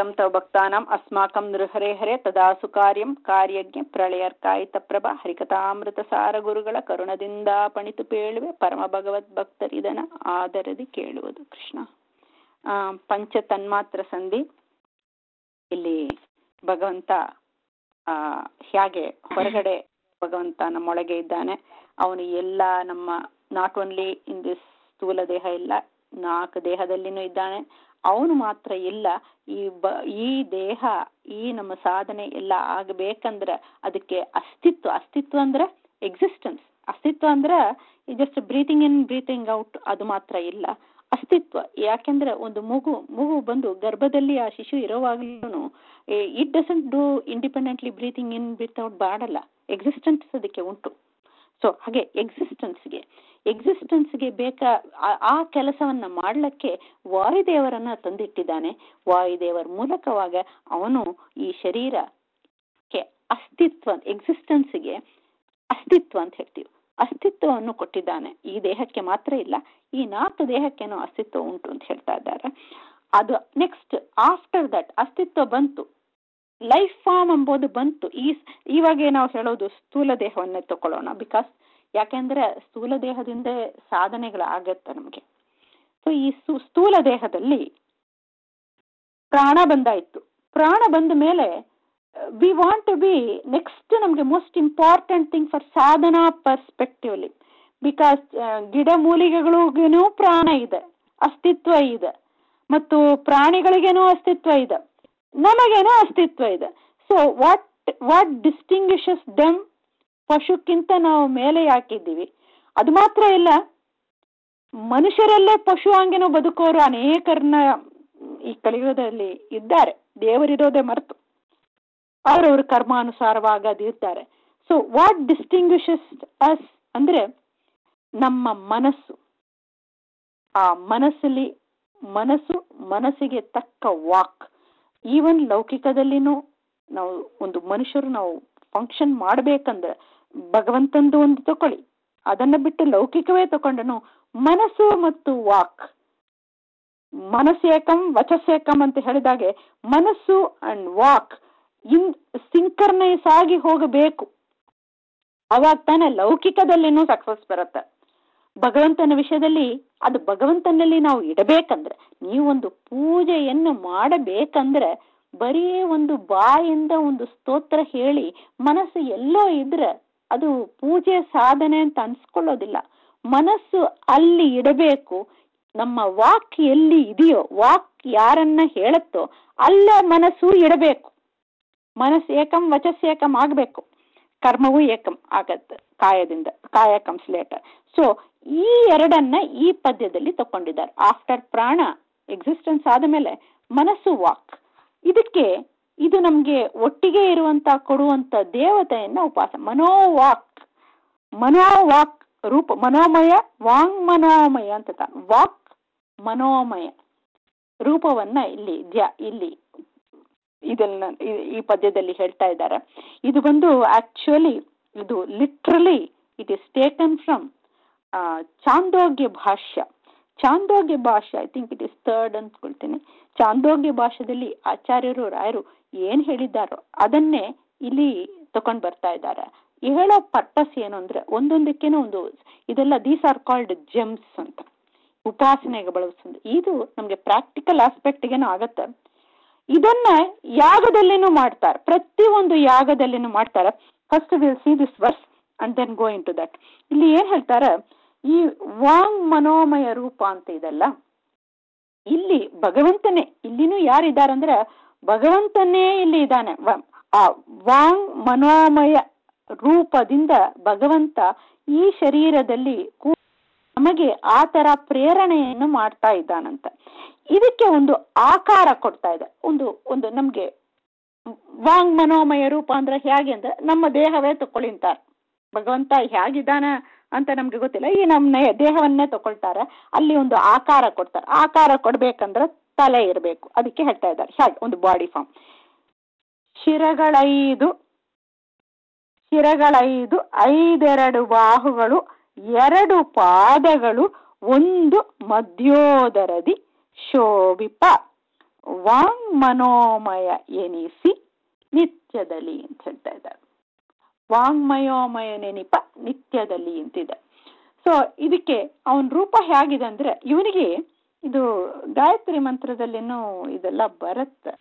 ಪತಿतं तव भक्तानाम् अस्माकं नृहरे हरे तदा ಸುಕಾರ್ಯಂ ಕಾರ್ಯಜ್ಞ ಪ್ರಳಯರ್ಕಾಯಿತ ಪ್ರಭ ಹರಿಕಥಾಮೃತಸಾರ ಗುರುಗಳ ಕರುಣದಿಂದ ಪಣಿತು ಪೇಳುವೆ ಪರಮ ಭಗವದ್ ಭಕ್ತರಿದನ ಆದರದಿ ಕೇಳುವುದು ಕೃಷ್ಣ ಆ, ಪಂಚ ತನ್ಮಾತ್ರ ಸಂಧಿ ಇಲ್ಲಿ ಭಗವಂತ ಆ ಹೇಗೆ ಹೊರಗಡೆ ಭಗವಂತ ನಮ್ಮೊಳಗೆ ಇದ್ದಾನೆ ಅವನು ಎಲ್ಲ ನಮ್ಮ ನಾಟ್ ಓನ್ಲಿ ಇನ್ ದಿಸ್ ಸ್ಥೂಲ ದೇಹ ಇಲ್ಲ ನಾಲ್ಕು ದೇಹದಲ್ಲಿನೂ ಇದ್ದಾನೆ ಅವನು ಮಾತ್ರ ಇಲ್ಲ ಈ ಬ ಈ ದೇಹ ಈ ನಮ್ಮ ಸಾಧನೆ ಎಲ್ಲ ಆಗಬೇಕಂದ್ರೆ ಅದಕ್ಕೆ ಅಸ್ತಿತ್ವ ಅಸ್ತಿತ್ವ ಅಂದ್ರೆ ಎಕ್ಸಿಸ್ಟೆನ್ಸ್ ಅಸ್ತಿತ್ವ ಅಂದ್ರೆ just breathing in breathing out ಅದು ಮಾತ್ರ ಇಲ್ಲ ಅಸ್ತಿತ್ವ ಯಾಕೆಂದ್ರೆ ಒಂದು ಮಗು ಮಗು ಬಂದು ಗರ್ಭದಲ್ಲಿ ಆ ಶಿಶು ಇರೋವಾಗ್ಲೂ it doesn't do independently breathing in breath out ಬಾಡಲ್ಲ ಎಕ್ಸಿಸ್ಟೆನ್ಸ್ ಅದಕ್ಕೆ ಉಂಟು ಸೊ ಹಾಗೆ ಎಕ್ಸಿಸ್ಟೆನ್ಸ್ಗೆ ಎಕ್ಸಿಸ್ಟೆನ್ಸ್ಗೆ ಬೇಕಾ ಆ- ಆ ಕೆಲಸವನ್ನ ಮಾಡ್ಲಿಕ್ಕೆ ವಾಯುದೇವರನ್ನ ತಂದಿಟ್ಟಿದ್ದಾನೆ ವಾಯುದೇವರ ಮೂಲಕವಾಗ ಅವನು ಈ ಶರೀರಕ್ಕೆ ಅಸ್ತಿತ್ವ ಎಕ್ಸಿಸ್ಟೆನ್ಸ್ಗೆ ಅಸ್ತಿತ್ವ ಅಂತ ಹೇಳ್ತೀವಿ ಅಸ್ತಿತ್ವವನ್ನು ಕೊಟ್ಟಿದ್ದಾನೆ ಈ ದೇಹಕ್ಕೆ ಮಾತ್ರ ಇಲ್ಲ ಈ ನಾಲ್ಕು ದೇಹಕ್ಕೇನೋ ಅಸ್ತಿತ್ವ ಉಂಟು ಅಂತ ಹೇಳ್ತಾ ಇದ್ದಾರೆ ಅದು ನೆಕ್ಸ್ಟ್ ಆಫ್ಟರ್ ದಟ್ ಅಸ್ತಿತ್ವ ಬಂತು ಲೈಫ್ ಫಾರ್ಮ್ ಎಂಬುದು ಬಂತು ಈ ಇವಾಗ ನಾವು ಹೇಳೋದು ಸ್ಥೂಲ ದೇಹವನ್ನೇ ತಗೊಳ್ಳೋಣ ಬಿಕಾಸ್ ಯಾಕೆಂದ್ರೆ ಸ್ಥೂಲ ದೇಹದಿಂದ ಸಾಧನೆಗಳಾಗತ್ತೆ ನಮಗೆ ಸೊ ಈ ಸು- ಸ್ಥೂಲ ದೇಹದಲ್ಲಿ ಪ್ರಾಣ ಬಂದಾಯ್ತು ಪ್ರಾಣ ಬಂದ ಮೇಲೆ we want to be next ನಮಗೆ most important thing for sadhana perspectively because ಗಿಡ ಮೂಲಿಕೆಗಳಿಗೇನೂ ಪ್ರಾಣ ಇದೆ ಅಸ್ತಿತ್ವ ಇದೆ ಮತ್ತು ಪ್ರಾಣಿಗಳಿಗೇನೂ ಅಸ್ತಿತ್ವ ಇದೆ ನಮಗೇನೋ ಅಸ್ತಿತ್ವ ಇದೆ so what what distinguishes them ಪಶುಕ್ಕಿಂತ ನಾವು ಮೇಲೆ ಯಾಕಿದ್ದೀವಿ ಅದು ಮಾತ್ರ ಇಲ್ಲ ಮನುಷ್ಯರಲ್ಲೇ ಪಶು ಹಂಗೇನೋ ಬದುಕೋರು ಅನೇಕರನ್ನ ಈ ಕಲಿಯುಗದಲ್ಲಿ ಇದ್ದಾರೆ ದೇವರಿರೋದೇ ಮರೆತು ಅವರವ್ರ ಕರ್ಮಾನುಸಾರವಾಗಿ ಅದಿರ್ತಾರೆ ಸೊ ವಾಟ್ ಡಿಸ್ಟಿಂಗ್ವಿಷಸ್ ಅಸ್ ಅಂದ್ರೆ ನಮ್ಮ ಮನಸ್ಸು ಆ ಮನಸ್ಸಲ್ಲಿ ಮನಸ್ಸು ಮನಸ್ಸಿಗೆ ತಕ್ಕ ವಾಕ್ ಈವನ್ ಲೌಕಿಕದಲ್ಲಿನೂ ನಾವು ಒಂದು ಮನುಷ್ಯರು ನಾವು ಫಂಕ್ಷನ್ ಮಾಡ್ಬೇಕಂದ್ರೆ ಭಗವಂತಂದು ಒಂದು ತಕೊಳ್ಳಿ ಅದನ್ನ ಬಿಟ್ಟು ಲೌಕಿಕವೇ ತಕೊಂಡನು ಮನಸ್ಸು ಮತ್ತು ವಾಕ್ ಮನಸ್ಸೇಕಂ ವಚಸ್ಸೇಕಂ ಅಂತ ಹೇಳಿದಾಗೆ ಮನಸ್ಸು ಅಂಡ್ ವಾಕ್ ಇನ್ ಸಿಂಕರ್ನೈಸ್ ಆಗಿ ಹೋಗಬೇಕು ಅವಾಗ ತಾನೇ ಲೌಕಿಕದಲ್ಲಿನೂ ಸಕ್ಸಸ್ ಬರುತ್ತೆ ಭಗವಂತನ ವಿಷಯದಲ್ಲಿ ಅದು ಭಗವಂತನಲ್ಲಿ ನಾವು ಇಡಬೇಕಂದ್ರೆ ನೀವೊಂದು ಪೂಜೆಯನ್ನು ಮಾಡಬೇಕಂದ್ರೆ ಬರೀ ಒಂದು ಬಾಯಿಂದ ಒಂದು ಸ್ತೋತ್ರ ಹೇಳಿ ಮನಸ್ಸು ಎಲ್ಲೋ ಇದ್ರೆ ಅದು ಪೂಜೆ ಸಾಧನೆ ಅಂತ ಅನ್ಸ್ಕೊಳ್ಳೋದಿಲ್ಲ ಮನಸ್ಸು ಅಲ್ಲಿ ಇಡಬೇಕು ನಮ್ಮ ವಾಕ್ ಎಲ್ಲಿ ಇದೆಯೋ ವಾಕ್ ಯಾರನ್ನ ಹೇಳುತ್ತೋ ಅಲ್ಲೇ ಮನಸ್ಸು ಇಡಬೇಕು ಮನಸ್ಸು ಏಕಂ ವಚಸ್ ಏಕಂ ಆಗ್ಬೇಕು ಕರ್ಮವೂ ಏಕಂ ಆಗತ್ತೆ ಕಾಯದಿಂದ ಕಾಯ ಕಮ್ಸ್ ಲೇಟರ್ ಸೊ ಈ ಎರಡನ್ನ ಈ ಪದ್ಯದಲ್ಲಿ ತಕೊಂಡಿದ್ದಾರೆ ಆಫ್ಟರ್ ಪ್ರಾಣ ಎಕ್ಸಿಸ್ಟೆನ್ಸ್ ಆದಮೇಲೆ ಮನಸ್ಸು ವಾಕ್ ಇದಕ್ಕೆ ಇದು ನಮ್ಗೆ ಒಟ್ಟಿಗೆ ಇರುವಂತ ಕೊಡುವಂತ ದೇವತೆಯನ್ನ ಉಪಾಸ ಮನೋವಾಕ್ ಮನೋವಾಕ್ ರೂಪ ಮನೋಮಯ ವಾಂಗ್ ಮನೋಮಯ ಅಂತ ತ- ವಾಕ್ ಮನೋಮಯ ರೂಪವನ್ನ ಇಲ್ಲಿ ಧ್ಯ ಇಲ್ಲಿ ಇದನ್ನ ಈ- ಈ ಪದ್ಯದಲ್ಲಿ ಹೇಳ್ತಾ ಇದ್ದಾರೆ ಇದು ಬಂದು ಆಕ್ಚುಲಿ ಇದು literally it is taken from Chandogya Bhashya Chandogya Bhashya I think it is third ಅಂದ್ಕೊಳ್ತೀನಿ ಚಾಂದೋಗ್ಯ ಭಾಷ್ಯದಲ್ಲಿ ಆಚಾರ್ಯರು ರಾಯರು ಏನ್ ಹೇಳಿದ್ದಾರೋ ಅದನ್ನೇ ಇಲ್ಲಿ ತಕೊಂಡ್ ಬರ್ತಾ ಇದ್ದಾರೆ ಈ ಹೇಳೋ ಪರ್ಪಸ್ ಏನು ಅಂದ್ರೆ ಒಂದೊಂದಕ್ಕೇನೋ ಒಂದು ಇದೆಲ್ಲ ದೀಸ್ ಆರ್ ಕಾಲ್ಡ್ ಜೆಮ್ಸ್ ಅಂತ ಉಪಾಸನೆಗೆ ಬಳಸೋದು ಇದು ನಮ್ಗೆ ಪ್ರಾಕ್ಟಿಕಲ್ ಆಸ್ಪೆಕ್ಟ್ಗೇನೋ ಆಗತ್ತೆ ಇದನ್ನ ಯಾಗದಲ್ಲಿನೂ ಮಾಡ್ತಾರೆ ಪ್ರತಿ ಒಂದು ಯಾಗದಲ್ಲಿನೂ ಮಾಡ್ತಾರೆ first will see this verse and then go into that ಇಲ್ಲಿ ಏನ್ ಹೇಳ್ತಾರೆ ಈ ವಾಂಗ್ ಮನೋಮಯ ರೂಪ ಅಂತ ಇದೆಲ್ಲ ಇಲ್ಲಿ ಭಗವಂತನೇ ಇಲ್ಲಿನೂ ಯಾರಿದ್ದಾರಂದ್ರೆ ಭಗವಂತನೇ ಇಲ್ಲಿ ಇದ್ದಾನೆ ವ- ಆ ವಾಂಗ್ ಮನೋಮಯ ರೂಪದಿಂದ ಭಗವಂತ ಈ ಶರೀರದಲ್ಲಿ ಕೂ- ನಮಗೆ ಆ ತರ ಪ್ರೇರಣೆಯನ್ನು ಮಾಡ್ತಾ ಇದ್ದಾನಂತ ಇದಕ್ಕೆ ಒಂದು ಆಕಾರ ಕೊಡ್ತಾ ಇದೆ ಒಂದು ಒಂದು ನಮ್ಗೆ ವಾಂಗ್ ಮನೋಮಯ ರೂಪ ಅಂದ್ರೆ ಹೇಗೆ ಅಂದ್ರೆ ನಮ್ಮ ದೇಹವೇ ತಕೊಳ್ಳಿ ಅಂತಾರೆ ಭಗವಂತ ಹೇಗಿದ್ದಾನ ಅಂತ ನಮ್ಗೆ ಗೊತ್ತಿಲ್ಲ ಈ ನಮ್ಮ ನೆ- ದೇಹವನ್ನೇ ತಗೊಳ್ತಾರೆ ಅಲ್ಲಿ ಒಂದು ಆಕಾರ ಕೊಡ್ತಾರೆ ಆಕಾರ ಕೊಡ್ಬೇಕಂದ್ರೆ ತಲೆ ಇರಬೇಕು ಅದಕ್ಕೆ ಹೇಳ್ತಾ ಇದ್ದಾರೆ ಹೇಗೆ ಒಂದು ಬಾಡಿ ಫಾರ್ಮ್ ಶಿರಗಳೈದು ಶಿರಗಳೈದು ಐದೆರಡು ಬಾಹುಗಳು ಎರಡು ಪಾದಗಳು ಒಂದು ಮಧ್ಯೋದರದಿ ಶೋಭಿಪ ವಾಂಗ್ ಮನೋಮಯ ಎನಿಸಿ ನಿತ್ಯದಲ್ಲಿ ಅಂತ ಹೇಳ್ತಾ ಇದ್ದಾರೆ ವಾಂಗ್ಮಯೋಮಯ ನೆನಿಪ ನಿತ್ಯದಲ್ಲಿ ಅಂತಿದೆ ಸೊ ಇದಕ್ಕೆ ಅವನ ರೂಪ ಹೇಗಿದೆ ಅಂದ್ರೆ ಇವನಿಗೆ ಇದು ಗಾಯತ್ರಿ ಮಂತ್ರದಲ್ಲಿನೂ ಇದೆಲ್ಲ ಬರುತ್ತೆ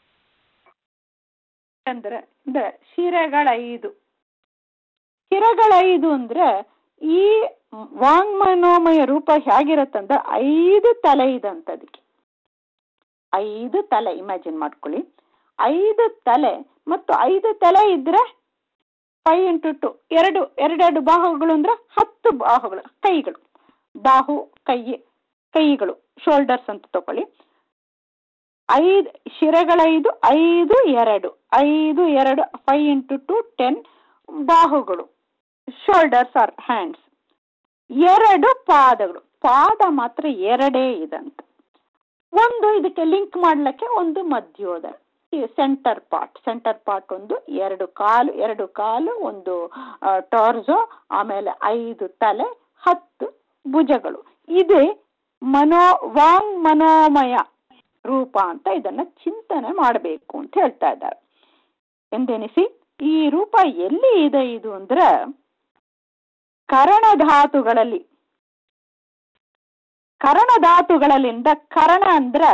ಅಂದ್ರೆ ಅಂದ್ರೆ ಶಿರೆಗಳ ಐದು ಶಿರೆಗಳ ಐದು ಅಂದ್ರೆ ಈ ವಾಂಗ್ಮನೋಮಯ ರೂಪ ಹೇಗಿರತ್ತಂದ್ರೆ ಐದು ತಲೆ ಇದಂತ ಅದಕ್ಕೆ ಐದು ತಲೆ ಇಮ್ಯಾಜಿನ್ ಮಾಡ್ಕೊಳ್ಳಿ ಐದು ತಲೆ ಮತ್ತು ಐದು ತಲೆ ಇದ್ರೆ ಫೈವ್ ಇಂಟು ಟು ಎರಡು ಎರಡೆರಡು ಬಾಹುಗಳು ಅಂದ್ರೆ ಹತ್ತು ಬಾಹುಗಳು ಕೈಗಳು ಬಾಹು ಕೈ ಕೈಗಳು ಶೋಲ್ಡರ್ಸ್ ಅಂತ ತಗೊಳ್ಳಿ ಐದು ಶಿರೆಗಳೈದು ಐದು ಎರಡು ಐದು ಎರಡು ಫೈವ್ ಇಂಟು ಟು ಟೆನ್ ಬಾಹುಗಳು ಶೋಲ್ಡರ್ಸ್ ಆರ್ ಹ್ಯಾಂಡ್ಸ್ ಎರಡು ಪಾದಗಳು ಪಾದ ಮಾತ್ರ ಎರಡೇ ಇದಂತ ಒಂದು ಇದಕ್ಕೆ ಲಿಂಕ್ ಮಾಡ್ಲಿಕ್ಕೆ ಒಂದು ಮಧ್ಯೋದರ ಸೆಂಟರ್ ಪಾರ್ಟ್ ಸೆಂಟರ್ ಪಾರ್ಟ್ ಒಂದು ಎರಡು ಕಾಲು ಎರಡು ಕಾಲು ಒಂದು ಟಾರ್ಜೋ ಆಮೇಲೆ ಐದು ತಲೆ ಹತ್ತು ಭುಜಗಳು ಇದೇ ಮನೋ ವಾಂಗ್ ಮನೋಮಯ ರೂಪ ಅಂತ ಇದನ್ನ ಚಿಂತನೆ ಮಾಡಬೇಕು ಅಂತ ಹೇಳ್ತಾ ಇದ್ದಾರೆ ಎಂದೆನಿಸಿ ಈ ರೂಪ ಎಲ್ಲಿ ಇದೆ ಇದು ಅಂದ್ರೆ ಕರಣಧಾತುಗಳಲ್ಲಿ ಕರಣಧಾತುಗಳಲ್ಲಿಂದ ಕರಣ ಅಂದ್ರ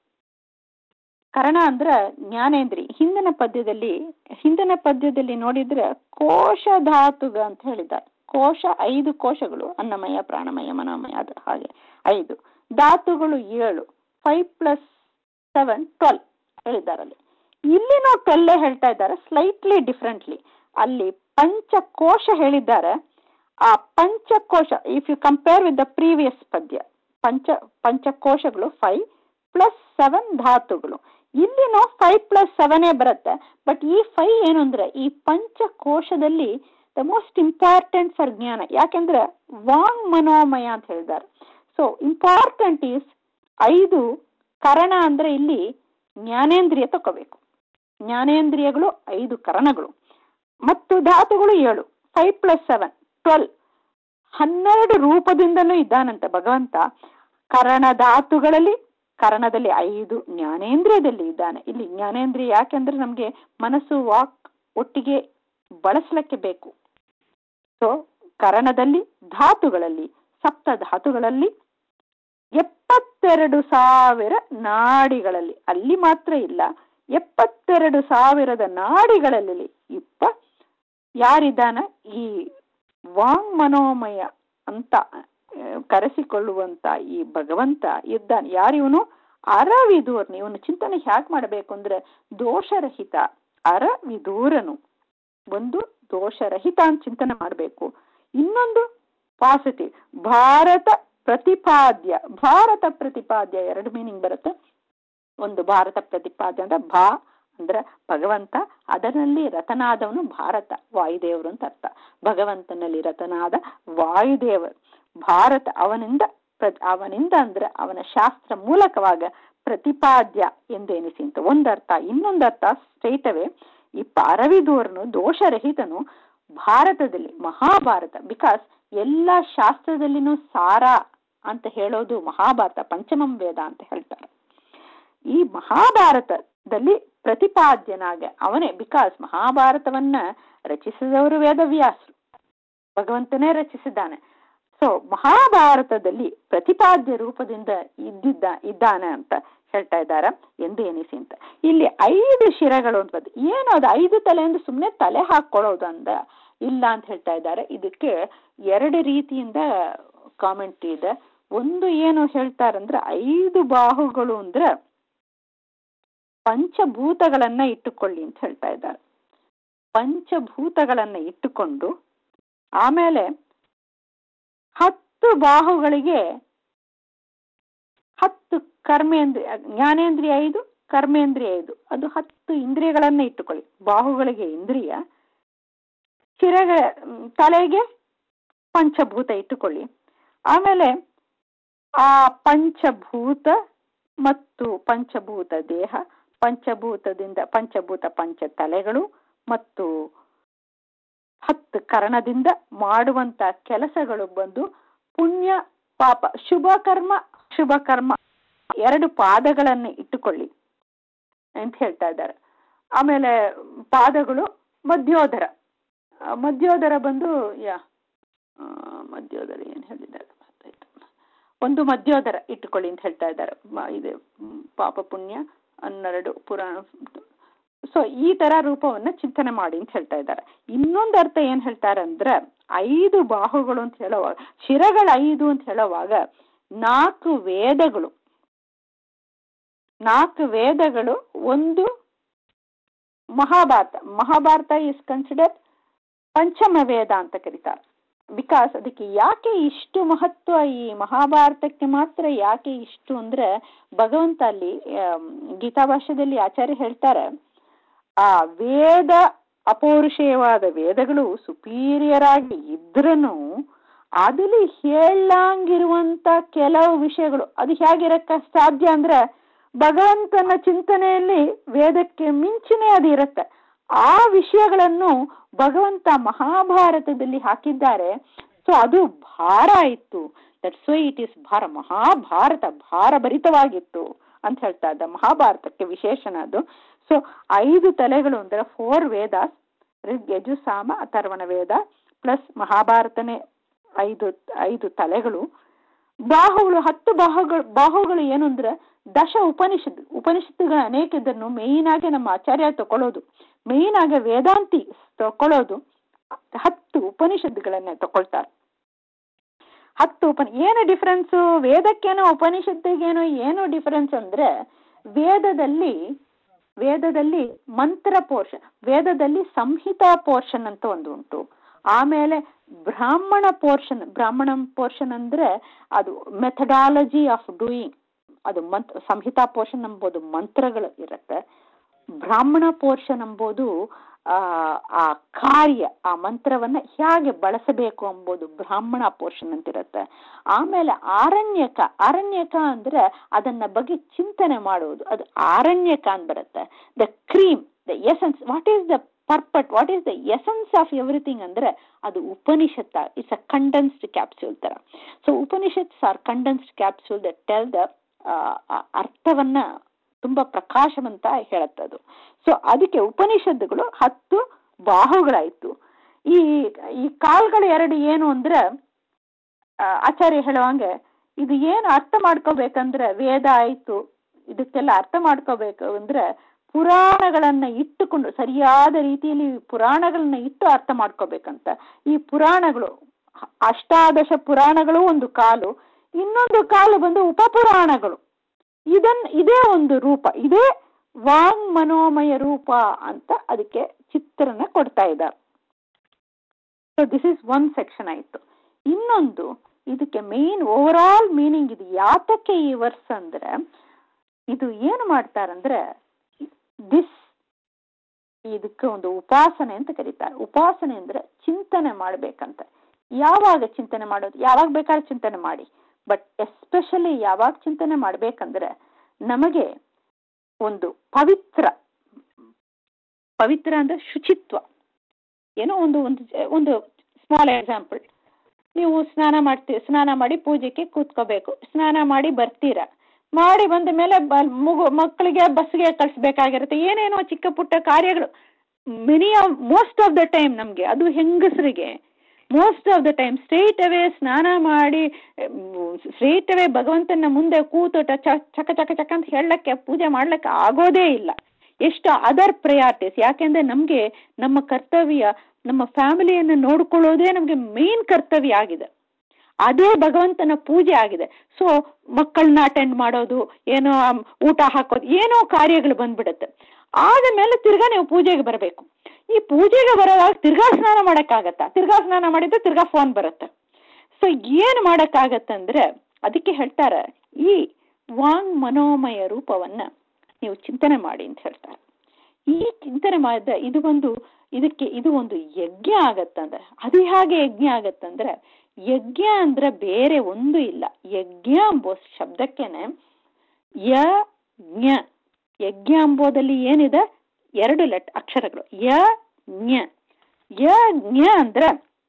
ಕರಣ ಅಂದ್ರ ಜ್ಞಾನೇಂದ್ರಿ ಹಿಂದಿನ ಪದ್ಯದಲ್ಲಿ ಹಿಂದಿನ ಪದ್ಯದಲ್ಲಿ ನೋಡಿದ್ರೆ ಕೋಶ ಧಾತುಗ ಅಂತ ಹೇಳಿದ್ದಾರೆ ಕೋಶ ಐದು ಕೋಶಗಳು ಅನ್ನಮಯ ಪ್ರಾಣಮಯ ಮನೋಮಯ ಅದು ಹಾಗೆ ಐದು ಧಾತುಗಳು ಏಳು ಫೈವ್ ಪ್ಲಸ್ ಸೆವೆನ್ ಟ್ವೆಲ್ ಹೇಳಿದ್ದಾರಲ್ಲಿ ಇಲ್ಲಿ ನಾವು ಟ್ವೆಲ್ಲೇ ಹೇಳ್ತಾ ಇದ್ದಾರೆ ಸ್ಲೈಟ್ಲಿ ಡಿಫ್ರೆಂಟ್ಲಿ ಅಲ್ಲಿ ಪಂಚಕೋಶ ಹೇಳಿದ್ದಾರೆ ಆ ಪಂಚಕೋಶ if you compare with the previous ಪದ್ಯ ಪಂಚ ಪಂಚಕೋಶಗಳು ಫೈವ್ ಪ್ಲಸ್ ಸೆವೆನ್ ಧಾತುಗಳು ಇಲ್ಲಿನೂ ಫೈವ್ ಪ್ಲಸ್ ಸೆವೆನೇ ಬರುತ್ತೆ ಬಟ್ ಈ ಫೈವ್ ಏನು ಅಂದ್ರೆ ಈ ಪಂಚಕೋಶದಲ್ಲಿ ದ ಮೋಸ್ಟ್ ಇಂಪಾರ್ಟೆಂಟ್ ಫಾರ್ ಜ್ಞಾನ ಯಾಕೆಂದ್ರೆ ವಾಂಗ್ ಮನೋಮಯ ಅಂತ ಹೇಳಿದ್ದಾರೆ ಸೊ ಇಂಪಾರ್ಟೆಂಟ್ ಈಸ್ ಐದು ಕರಣ ಅಂದ್ರೆ ಇಲ್ಲಿ ಜ್ಞಾನೇಂದ್ರಿಯ ತಗೋಬೇಕು ಜ್ಞಾನೇಂದ್ರಿಯಗಳು ಐದು ಕರಣಗಳು ಮತ್ತು ಧಾತುಗಳು ಏಳು ಫೈವ್ ಪ್ಲಸ್ ಸೆವೆನ್ ಟ್ವೆಲ್ ಹನ್ನೆರಡು ರೂಪದಿಂದಲೂ ಇದ್ದಾನಂತೆ ಭಗವಂತ ಕರಣ ಧಾತುಗಳಲ್ಲಿ ಕರಣದಲ್ಲಿ ಐದು ಜ್ಞಾನೇಂದ್ರಿಯದಲ್ಲಿ ಇದ್ದಾನೆ ಇಲ್ಲಿ ಜ್ಞಾನೇಂದ್ರಿಯ ಯಾಕೆಂದ್ರೆ ನಮಗೆ ಮನಸ್ಸು ವಾಕ್ ಒಟ್ಟಿಗೆ ಬಳಸಲಿಕ್ಕೆ ಬೇಕು ಸೊ ಕರಣದಲ್ಲಿ ಧಾತುಗಳಲ್ಲಿ ಸಪ್ತ ಧಾತುಗಳಲ್ಲಿ ಎಪ್ಪತ್ತೆರಡು ಸಾವಿರ ನಾಡಿಗಳಲ್ಲಿ ಅಲ್ಲಿ ಮಾತ್ರ ಇಲ್ಲ ಎಪ್ಪತ್ತೆರಡು ಸಾವಿರದ ನಾಡಿಗಳಲ್ಲಿ ಇಪ್ಪ ಯಾರಿದ್ದಾನ ಈ ವಾಂಗ್ ಮನೋಮಯ ಅಂತ ಕರೆಸಿಕೊಳ್ಳುವಂತ ಈ ಭಗವಂತ ಇದ್ದಾನೆ ಯಾರಿವನು ಅರವಿದೂರ್ನ ಇವನು ಚಿಂತನೆ ಹ್ಯಾಕ್ ಮಾಡಬೇಕು ಅಂದ್ರೆ ದೋಷರಹಿತ ಅರವಿದೂರನು ಒಂದು ದೋಷರಹಿತ ಅಂತ ಚಿಂತನೆ ಮಾಡಬೇಕು ಇನ್ನೊಂದು ಪಾಸಿಟಿವ್ ಭಾರತ ಪ್ರತಿಪಾದ್ಯ ಭಾರತ ಪ್ರತಿಪಾದ್ಯ ಎರಡು ಮೀನಿಂಗ್ ಬರುತ್ತೆ ಒಂದು ಭಾರತ ಪ್ರತಿಪಾದ್ಯ ಅಂದ್ರೆ ಭಾ ಅಂದ್ರೆ ಭಗವಂತ ಅದರಲ್ಲಿ ರತನಾದವನು ಭಾರತ ವಾಯುದೇವರು ಅಂತ ಅರ್ಥ ಭಗವಂತನಲ್ಲಿ ರತನಾದ ವಾಯುದೇವರು ಭಾರತ ಅವನಿಂದ ಅವನಿಂದ ಅಂದ್ರೆ ಅವನ ಶಾಸ್ತ್ರ ಮೂಲಕವಾಗ ಪ್ರತಿಪಾದ್ಯ ಎಂದೆನಿಸಿ ಅಂತ ಒಂದರ್ಥ ಇನ್ನೊಂದರ್ಥ ಸ್ಟ್ರೈಟ್ ಅವೇ ಈ ಪಾರವಿದೂರನು ದೋಷರಹಿತನು ಭಾರತದಲ್ಲಿ ಮಹಾಭಾರತ ಬಿಕಾಸ್ ಎಲ್ಲ ಶಾಸ್ತ್ರದಲ್ಲಿನೂ ಸಾರ ಅಂತ ಹೇಳೋದು ಮಹಾಭಾರತ ಪಂಚಮಂ ವೇದ ಅಂತ ಹೇಳ್ತಾರೆ ಈ ಮಹಾಭಾರತದಲ್ಲಿ ಪ್ರತಿಪಾದ್ಯನಾಗ ಅವನೇ ಬಿಕಾಸ್ ಮಹಾಭಾರತವನ್ನ ರಚಿಸಿದವರು ವೇದವ್ಯಾಸರು ಭಗವಂತನೇ ರಚಿಸಿದ್ದಾನೆ ಸೊ ಮಹಾಭಾರತದಲ್ಲಿ ಪ್ರತಿಪಾದ್ಯ ರೂಪದಿಂದ ಇದ್ದಿದ್ದ ಇದ್ದಾನೆ ಅಂತ ಹೇಳ್ತಾ ಇದ್ದಾರ ಎಂದು ಎನಿಸಿ ಅಂತ ಇಲ್ಲಿ ಐದು ಶಿರಗಳು ಅಂತ ಏನು ಅದು ಐದು ತಲೆ ಅಂದ್ರೆ ಸುಮ್ಮನೆ ತಲೆ ಹಾಕೊಳ್ಳೋದು ಅಂದ ಇಲ್ಲ ಅಂತ ಹೇಳ್ತಾ ಇದ್ದಾರೆ ಇದಕ್ಕೆ ಎರಡು ರೀತಿಯಿಂದ ಕಾಮೆಂಟ್ ಇದೆ ಒಂದು ಏನು ಹೇಳ್ತಾರಂದ್ರೆ ಐದು ಬಾಹುಗಳು ಅಂದ್ರೆ ಪಂಚಭೂತಗಳನ್ನ ಇಟ್ಟುಕೊಳ್ಳಿ ಅಂತ ಹೇಳ್ತಾ ಇದ್ದಾರೆ ಪಂಚಭೂತಗಳನ್ನ ಇಟ್ಟುಕೊಂಡು ಆಮೇಲೆ ಹತ್ತು ಬಾಹುಗಳಿಗೆ ಹತ್ತು ಕರ್ಮೇಂದ್ರಿಯ ಜ್ಞಾನೇಂದ್ರಿಯ ಐದು ಕರ್ಮೇಂದ್ರಿಯ ಐದು ಅದು ಹತ್ತು ಇಂದ್ರಿಯಗಳನ್ನ ಇಟ್ಟುಕೊಳ್ಳಿ ಬಾಹುಗಳಿಗೆ ಇಂದ್ರಿಯ ಶಿರಗಳ ತಲೆಗೆ ಪಂಚಭೂತ ಇಟ್ಟುಕೊಳ್ಳಿ ಆಮೇಲೆ ಆ ಪಂಚಭೂತ ಮತ್ತು ಪಂಚಭೂತ ದೇಹ ಪಂಚಭೂತದಿಂದ ಪಂಚಭೂತ ಪಂಚ ತಲೆಗಳು ಮತ್ತು ಹತ್ತು ಕರ್ಣದಿಂದ ಮಾಡುವಂತ ಕೆಲಸಗಳು ಬಂದು ಪುಣ್ಯ ಪಾಪ ಶುಭ ಕರ್ಮ ಶುಭ ಕರ್ಮ ಎರಡು ಪಾದಗಳನ್ನು ಇಟ್ಟುಕೊಳ್ಳಿ ಅಂತ ಹೇಳ್ತಾ ಇದ್ದಾರೆ ಆಮೇಲೆ ಪಾದಗಳು ಮಧ್ಯೋದರ ಆ, ಮಧ್ಯೋದರ ಬಂದು ಯಾ ಆ, ಮಧ್ಯೋದರ ಏನು ಹೇಳಿದ್ದಾರೆ ಗೊತ್ತಾಯ್ತು. ಒಂದು ಮಧ್ಯೋದರ ಇಟ್ಟುಕೊಳ್ಳಿ ಅಂತ ಹೇಳ್ತಾ ಇದ್ದಾರೆ ಮ- ಇದು ಮ್, ಪಾಪ ಪುಣ್ಯ ಹನ್ನೆರಡು ಪುರಾಣ ಸೊ ಈ ತರ ರೂಪವನ್ನ ಚಿಂತನೆ ಮಾಡಿ ಅಂತ ಹೇಳ್ತಾ ಇದ್ದಾರೆ ಇನ್ನೊಂದು ಅರ್ಥ ಏನ್ ಹೇಳ್ತಾರೆ ಅಂದ್ರೆ ಐದು ಬಾಹುಗಳು ಅಂತ ಹೇಳುವಾಗ ಶಿರಗಳ ಐದು ಅಂತ ಹೇಳುವಾಗ ನಾಲ್ಕು ವೇದಗಳು ನಾಲ್ಕು ವೇದಗಳು ಒಂದು ಮಹಾಭಾರತ ಮಹಾಭಾರತ ಇಸ್ ಕನ್ಸಿಡರ್ ಪಂಚಮ ವೇದ ಅಂತ ಕರೀತಾರೆ ಬಿಕಾಸ್ ಅದಕ್ಕೆ ಯಾಕೆ ಇಷ್ಟು ಮಹತ್ವ ಈ ಮಹಾಭಾರತಕ್ಕೆ ಮಾತ್ರ ಯಾಕೆ ಇಷ್ಟು ಅಂದ್ರೆ ಭಗವಂತ ಅಲ್ಲಿ ಆಮ್, ಗೀತಾ ಭಾಷ್ಯದಲ್ಲಿ ಆಚಾರ್ಯ ಹೇಳ್ತಾರೆ ಆ ವೇದ ಅಪೌರುಷೇಯವಾದ ವೇದಗಳು ಸುಪೀರಿಯರ್ ಆಗಿ ಇದ್ರೂ ಅದಲ್ಲಿ ಹೇಳಂಗಿರುವಂತ ಕೆಲವು ವಿಷಯಗಳು ಅದು ಹೇಗಿರಕ್ಕ ಸಾಧ್ಯ ಅಂದ್ರೆ ಭಗವಂತನ ಚಿಂತನೆಯಲ್ಲಿ ವೇದಕ್ಕೆ ಮಿಂಚಿನೇ ಅದು ಇರುತ್ತೆ ಆ ವಿಷಯಗಳನ್ನು ಭಗವಂತ ಮಹಾಭಾರತದಲ್ಲಿ ಹಾಕಿದ್ದಾರೆ ಸೊ ಅದು ಭಾರ ಇತ್ತು ದಟ್ಸ್ ವೈ ಇಟ್ ಇಸ್ ಭಾರ ಮಹಾಭಾರತ ಭಾರಭರಿತವಾಗಿತ್ತು ಅಂತ ಹೇಳ್ತಾ ಇದ್ದ ಮಹಾಭಾರತಕ್ಕೆ ವಿಶೇಷಣ ಅದು ಸೊ ಐದು ತಲೆಗಳು ಅಂದ್ರೆ ಫೋರ್ ವೇದಾಸ್ ಋಗ್ ಯಜು ಸಾಮ ಅಥರ್ವಣ ವೇದ ಪ್ಲಸ್ ಮಹಾಭಾರತನೇ ಐದು ಐದು ತಲೆಗಳು ಬಾಹುಗಳು ಹತ್ತು ಬಾಹುಗಳು ಬಾಹುಗಳು ಏನು ಅಂದ್ರೆ ದಶ ಉಪನಿಷತ್ ಉಪನಿಷತ್ತುಗಳ ಅನೇಕ ಇದನ್ನು ಮೇಯ್ನ್ ಆಗಿ ನಮ್ಮ ಆಚಾರ್ಯ ತಗೊಳ್ಳೋದು ಮೇಯ್ನ್ ಆಗಿ ವೇದಾಂತಿ ತಗೊಳ್ಳೋದು ಹತ್ತು ಉಪನಿಷತ್ತುಗಳನ್ನೇ ತಗೊಳ್ತಾರೆ ಹತ್ತು ಉಪನ ಏನು ಡಿಫರೆನ್ಸ್ ವೇದಕ್ಕೇನೋ ಉಪನಿಷತ್ತಿಗೇನೋ ಏನು ಡಿಫರೆನ್ಸ್ ಅಂದ್ರೆ ವೇದದಲ್ಲಿ ವೇದದಲ್ಲಿ ಮಂತ್ರ ಪೋರ್ಷನ್ ವೇದದಲ್ಲಿ ಸಂಹಿತಾ ಪೋರ್ಷನ್ ಅಂತ ಒಂದು ಉಂಟು ಆಮೇಲೆ ಬ್ರಾಹ್ಮಣ ಪೋರ್ಷನ್ ಬ್ರಾಹ್ಮಣ ಪೋರ್ಷನ್ ಅಂದ್ರೆ ಅದು ಮೆಥಡಾಲಜಿ ಆಫ್ ಡೂಯಿಂಗ್ ಅದು ಮಂತ್ ಸಂಹಿತಾ ಪೋರ್ಷನ್ ಎಂಬುದು ಮಂತ್ರಗಳು ಇರುತ್ತೆ ಬ್ರಾಹ್ಮಣ ಪೋರ್ಷನ್ ಎಂಬುದು ಆ ಆ ಕಾರ್ಯ ಆ ಮಂತ್ರವನ್ನ ಹೇಗೆ ಬಳಸಬೇಕು ಎಂಬುದು ಬ್ರಾಹ್ಮಣ ಪೋರ್ಷನ್ ಅಂತಿರುತ್ತೆ ಆಮೇಲೆ ಆರಣ್ಯಕ ಆರಣ್ಯಕ ಅಂದ್ರೆ ಅದನ್ನ ಬಗ್ಗೆ ಚಿಂತನೆ ಮಾಡುವುದು ಅದು ಆರಣ್ಯಕ ಅಂತ ಬರುತ್ತೆ the cream the essence what is the purport what is the essence of everything ಅಂದ್ರೆ ಅದು ಉಪನಿಷತ್ತ ಇಟ್ಸ್ ಅ ಕಂಡೆನ್ಸ್ಡ್ ಕ್ಯಾಪ್ಸ್ಯೂಲ್ ತರ so Upanishads are condensed capsule the tell the ಅರ್ಥವನ್ನ ತುಂಬಾ ಪ್ರಕಾಶವಂತ ಹೇಳತ್ತದು ಸೊ ಅದಕ್ಕೆ ಉಪನಿಷತ್ತುಗಳು ಹತ್ತು ಬಾಹುಗಳಾಯ್ತು ಈ ಈ ಕಾಲ್ಗಳು ಎರಡು ಏನು ಅಂದ್ರೆ ಆ, ಆಚಾರ್ಯ ಹೇಳುವಂಗೆ ಇದು ಏನು ಅರ್ಥ ಮಾಡ್ಕೋಬೇಕಂದ್ರೆ ವೇದ ಆಯ್ತು ಇದಕ್ಕೆಲ್ಲ ಅರ್ಥ ಮಾಡ್ಕೋಬೇಕು ಅಂದ್ರೆ ಪುರಾಣಗಳನ್ನ ಇಟ್ಟುಕೊಂಡು ಸರಿಯಾದ ರೀತಿಯಲ್ಲಿ ಪುರಾಣಗಳನ್ನ ಇಟ್ಟು ಅರ್ಥ ಮಾಡ್ಕೋಬೇಕಂತ ಈ ಪುರಾಣಗಳು ಅಷ್ಟಾದಶ ಪುರಾಣಗಳು ಒಂದು ಕಾಲು ಇನ್ನೊಂದು ಕಾಲು ಬಂದು ಉಪಪುರಾಣಗಳು ಇದನ್ ಇದೇ ಒಂದು ರೂಪ ಇದೇ ವಾಂಗ್ ಮನೋಮಯ ರೂಪ ಅಂತ ಅದಕ್ಕೆ ಚಿತ್ರನ ಕೊಡ್ತಾ ಇದ್ದಾರೆ so this is one section ಆಯ್ತು ಇನ್ನೊಂದು ಇದಕ್ಕೆ ಮೇನ್ ಓವರ್ ಆಲ್ ಮೀನಿಂಗ್ ಇದು ಯಾತಕ್ಕೆ ಈ ವರ್ಸ್ ಅಂದ್ರೆ ಇದು ಏನು ಮಾಡ್ತಾರಂದ್ರೆ ದಿಸ್ ಇದಕ್ಕೆ ಒಂದು ಉಪಾಸನೆ ಅಂತ ಕರೀತಾರೆ ಉಪಾಸನೆ ಅಂದ್ರೆ ಚಿಂತನೆ ಮಾಡ್ಬೇಕಂತ ಯಾವಾಗ ಚಿಂತನೆ ಮಾಡೋದು ಯಾವಾಗ ಬೇಕಾದ್ರೆ ಚಿಂತನೆ ಮಾಡಿ ಬಟ್ ಎಸ್ಪೆಷಲಿ ಯಾವಾಗ ಚಿಂತನೆ ಮಾಡ್ಬೇಕಂದ್ರೆ ನಮಗೆ ಒಂದು ಪವಿತ್ರ ಪವಿತ್ರ ಅಂದ್ರೆ ಶುಚಿತ್ವ ಏನೋ ಒಂದು ಒಂದು ಒಂದು ಸ್ಮಾಲ್ ಎಕ್ಸಾಂಪಲ್ ನೀವು ಸ್ನಾನ ಮಾಡ್ತೀವಿ ಸ್ನಾನ ಮಾಡಿ ಪೂಜೆಗೆ ಕೂತ್ಕೋಬೇಕು ಸ್ನಾನ ಮಾಡಿ ಬರ್ತೀರಾ ಮಾಡಿ ಬಂದ ಮೇಲೆ ಬ ಮಗು ಮಕ್ಕಳಿಗೆ ಬಸ್ಗೆ ಕಳಿಸ್ಬೇಕಾಗಿರುತ್ತೆ ಏನೇನೋ ಚಿಕ್ಕ ಪುಟ್ಟ ಕಾರ್ಯಗಳು many of most of the time ನಮಗೆ ಅದು ಹೆಂಗಸರಿಗೆ most of the time straight away ಸ್ನಾನ ಮಾಡಿ ಸ್ಟ್ರೈಟ್ ಅವೇ ಭಗವಂತನ ಮುಂದೆ ಕೂತು ಟ- ಚ- ಚಕ ಚಕ ಚಕ ಅಂತ ಹೇಳಕ್ಕೆ ಪೂಜೆ ಮಾಡ್ಲಿಕ್ಕೆ ಆಗೋದೇ ಇಲ್ಲ ಎಷ್ಟು ಅದರ್ ಪ್ರಯಾರಿಟೀಸ್ ಯಾಕೆಂದ್ರೆ ನಮಗೆ ನಮ್ಮ ಕರ್ತವ್ಯ ನಮ್ಮ ಫ್ಯಾಮಿಲಿಯನ್ನು ನೋಡ್ಕೊಳ್ಳೋದೇ ನಮಗೆ ಮೇನ್ ಕರ್ತವ್ಯ ಆಗಿದೆ ಅದೇ ಭಗವಂತನ ಪೂಜೆ ಆಗಿದೆ ಸೊ ಮಕ್ಕಳನ್ನ ಅಟೆಂಡ್ ಮಾಡೋದು ಏನೋ ಆಮ್, ಊಟ ಹಾಕೋದು ಏನೋ ಕಾರ್ಯಗಳು ಬಂದ್ಬಿಡುತ್ತೆ ಆದ ಮೇಲೆ ತಿರ್ಗಾ ನೀವು ಪೂಜೆಗೆ ಬರಬೇಕು ಈ ಪೂಜೆಗೆ ಬರೋದಾಗ ತಿರ್ಗಾ ಸ್ನಾನ ಮಾಡೋಕ್ಕಾಗತ್ತಾ ತಿರ್ಗಾ ಸ್ನಾನ ಮಾಡಿದ್ರೆ ತಿರ್ಗಾ ಫೋನ್ ಬರುತ್ತೆ ಸೊ ಏನು ಮಾಡೋಕ್ಕಾಗತ್ತಂದ್ರೆ ಅದಕ್ಕೆ ಹೇಳ್ತಾರೆ ಈ ವಾಂಗ್ ಮನೋಮಯ ರೂಪವನ್ನ ನೀವು ಚಿಂತನೆ ಮಾಡಿ ಅಂತ ಹೇಳ್ತಾರೆ ಈ ಚಿಂತನೆ ಮಾಡಿದ ಇದು ಒಂದು ಇದಕ್ಕೆ ಇದು ಒಂದು ಯಜ್ಞ ಆಗತ್ತಂದ್ರೆ ಅದು ಹೇಗೆ ಯಜ್ಞ ಆಗತ್ತಂದ್ರೆ ಯಜ್ಞ ಅಂದ್ರೆ ಬೇರೆ ಒಂದು ಇಲ್ಲ ಯಜ್ಞ ಎಂಬೋ ಶಬ್ದಕ್ಕೆನೆ ಯಜ್ಞ ಯಜ್ಞ ಎಂಬುದಲ್ಲಿ ಏನಿದೆ ಎರಡು ಲೆಟ್ ಅಕ್ಷರಗಳು ಯ ಜ್ಞ ಯಜ್ಞ ಅಂದ್ರೆ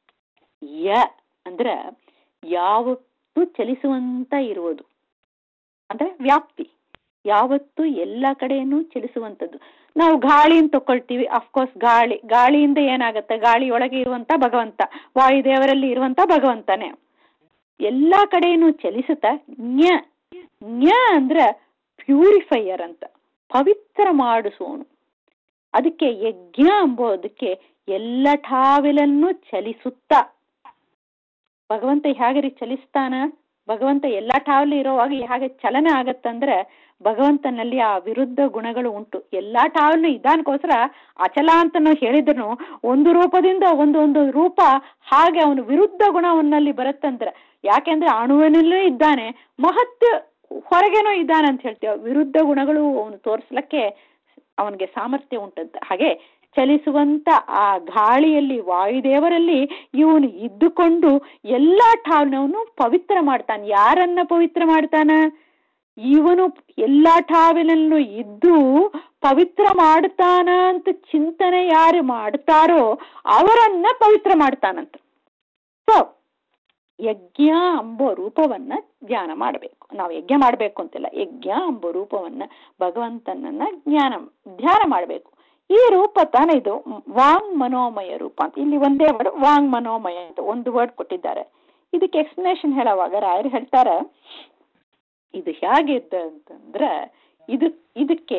ಯ ಅಂದ್ರೆ ಯಾವತ್ತೂ ಚಲಿಸುವಂತ ಇರುವುದು ಅಂದ್ರೆ ವ್ಯಾಪ್ತಿ ಯಾವತ್ತೂ ಎಲ್ಲ ಕಡೆಯನ್ನು ಚಲಿಸುವಂಥದ್ದು ನಾವು ಗಾಳಿನ ತಕೊಳ್ತೀವಿ ಅಫ್ಕೋರ್ಸ್ ಗಾಳಿ ಗಾಳಿಯಿಂದ ಏನಾಗುತ್ತೆ ಗಾಳಿಯೊಳಗೆ ಇರುವಂತ ಭಗವಂತ ವಾಯುದೇವರಲ್ಲಿ ಇರುವಂತ ಭಗವಂತನೇ ಎಲ್ಲ ಕಡೆಯನ್ನು ಚಲಿಸುತ್ತಾ ಜ್ಞ ಜ್ಞ ಅಂದ್ರೆ ಪ್ಯೂರಿಫೈಯರ್ ಅಂತ ಪವಿತ್ರ ಮಾಡಿಸೋನು ಅದಕ್ಕೆ ಯಜ್ಞ ಎಂಬುದಕ್ಕೆ ಎಲ್ಲ ಠಾವಿಲನ್ನು ಚಲಿಸುತ್ತಾ ಭಗವಂತ ಹೇಗೆ ರೀ ಚಲಿಸ್ತಾನ ಭಗವಂತ ಎಲ್ಲ ಠಾವಲ್ಲಿ ಇರೋವಾಗ ಹೇಗೆ ಚಲನೆ ಆಗತ್ತಂದ್ರೆ ಭಗವಂತನಲ್ಲಿ ಆ ವಿರುದ್ಧ ಗುಣಗಳು ಉಂಟು ಎಲ್ಲಾ ಠಾವಲ್ಲೂ ಇದ್ದಾನಕ್ಕೋಸ್ಕರ ಅಚಲ ಅಂತ ನಾವು ಹೇಳಿದ್ರು ಒಂದು ರೂಪದಿಂದ ಒಂದು ಒಂದು ರೂಪ ಹಾಗೆ ಅವನು ವಿರುದ್ಧ ಗುಣವನ್ನಲ್ಲಿ ಬರುತ್ತಂದ್ರೆ ಯಾಕೆಂದ್ರೆ ಅಣುವಿನಲ್ಲೂ ಇದ್ದಾನೆ ಮಹತ್ ಹೊರಗೇನೋ ಇದ್ದಾನೆ ಅಂತ ಹೇಳ್ತೀವಿ ವಿರುದ್ಧ ಗುಣಗಳು ಅವನು ತೋರಿಸ್ಲಿಕ್ಕೆ ಅವನಿಗೆ ಸಾಮರ್ಥ್ಯ ಉಂಟಂತ ಹಾಗೆ ಚಲಿಸುವಂತ ಆ ಗಾಳಿಯಲ್ಲಿ ವಾಯುದೇವರಲ್ಲಿ ಇವನು ಇದ್ದುಕೊಂಡು ಎಲ್ಲಾ ಠಾವ್ನವನು ಪವಿತ್ರ ಮಾಡ್ತಾನೆ ಯಾರನ್ನ ಪವಿತ್ರ ಮಾಡ್ತಾನ ಇವನು ಎಲ್ಲಾ ಠಾವಿನಲ್ಲೂ ಇದ್ದು ಪವಿತ್ರ ಮಾಡ್ತಾನ ಅಂತ ಚಿಂತನೆ ಯಾರು ಮಾಡ್ತಾರೋ ಅವರನ್ನ ಪವಿತ್ರ ಮಾಡ್ತಾನಂತ ಸೊ ಯಜ್ಞ ಎಂಬ ರೂಪವನ್ನ ಧ್ಯಾನ ಮಾಡಬೇಕು ನಾವು ಯಜ್ಞ ಮಾಡಬೇಕು ಅಂತಿಲ್ಲ ಯಜ್ಞ ಎಂಬ ರೂಪವನ್ನ ಭಗವಂತನನ್ನ ಜ್ಞಾನ ಧ್ಯಾನ ಮಾಡಬೇಕು ಈ ರೂಪ ತಾನೇ ಇದು ವಾಂಗ್ ಮನೋಮಯ ರೂಪ ಅಂತ ಇಲ್ಲಿ ಒಂದೇ ವರ್ಡ್ ವಾಂಗ್ ಮನೋಮಯ ಅಂತ ಒಂದು ವರ್ಡ್ ಕೊಟ್ಟಿದ್ದಾರೆ ಇದಕ್ಕೆ ಎಕ್ಸ್ಪ್ಲನೇಷನ್ ಹೇಳುವಾಗ ರಾಯರು ಹೇಳ್ತಾರ ಇದು ಹೇಗಿದ್ದ ಅಂತಂದ್ರ ಇದು ಇದಕ್ಕೆ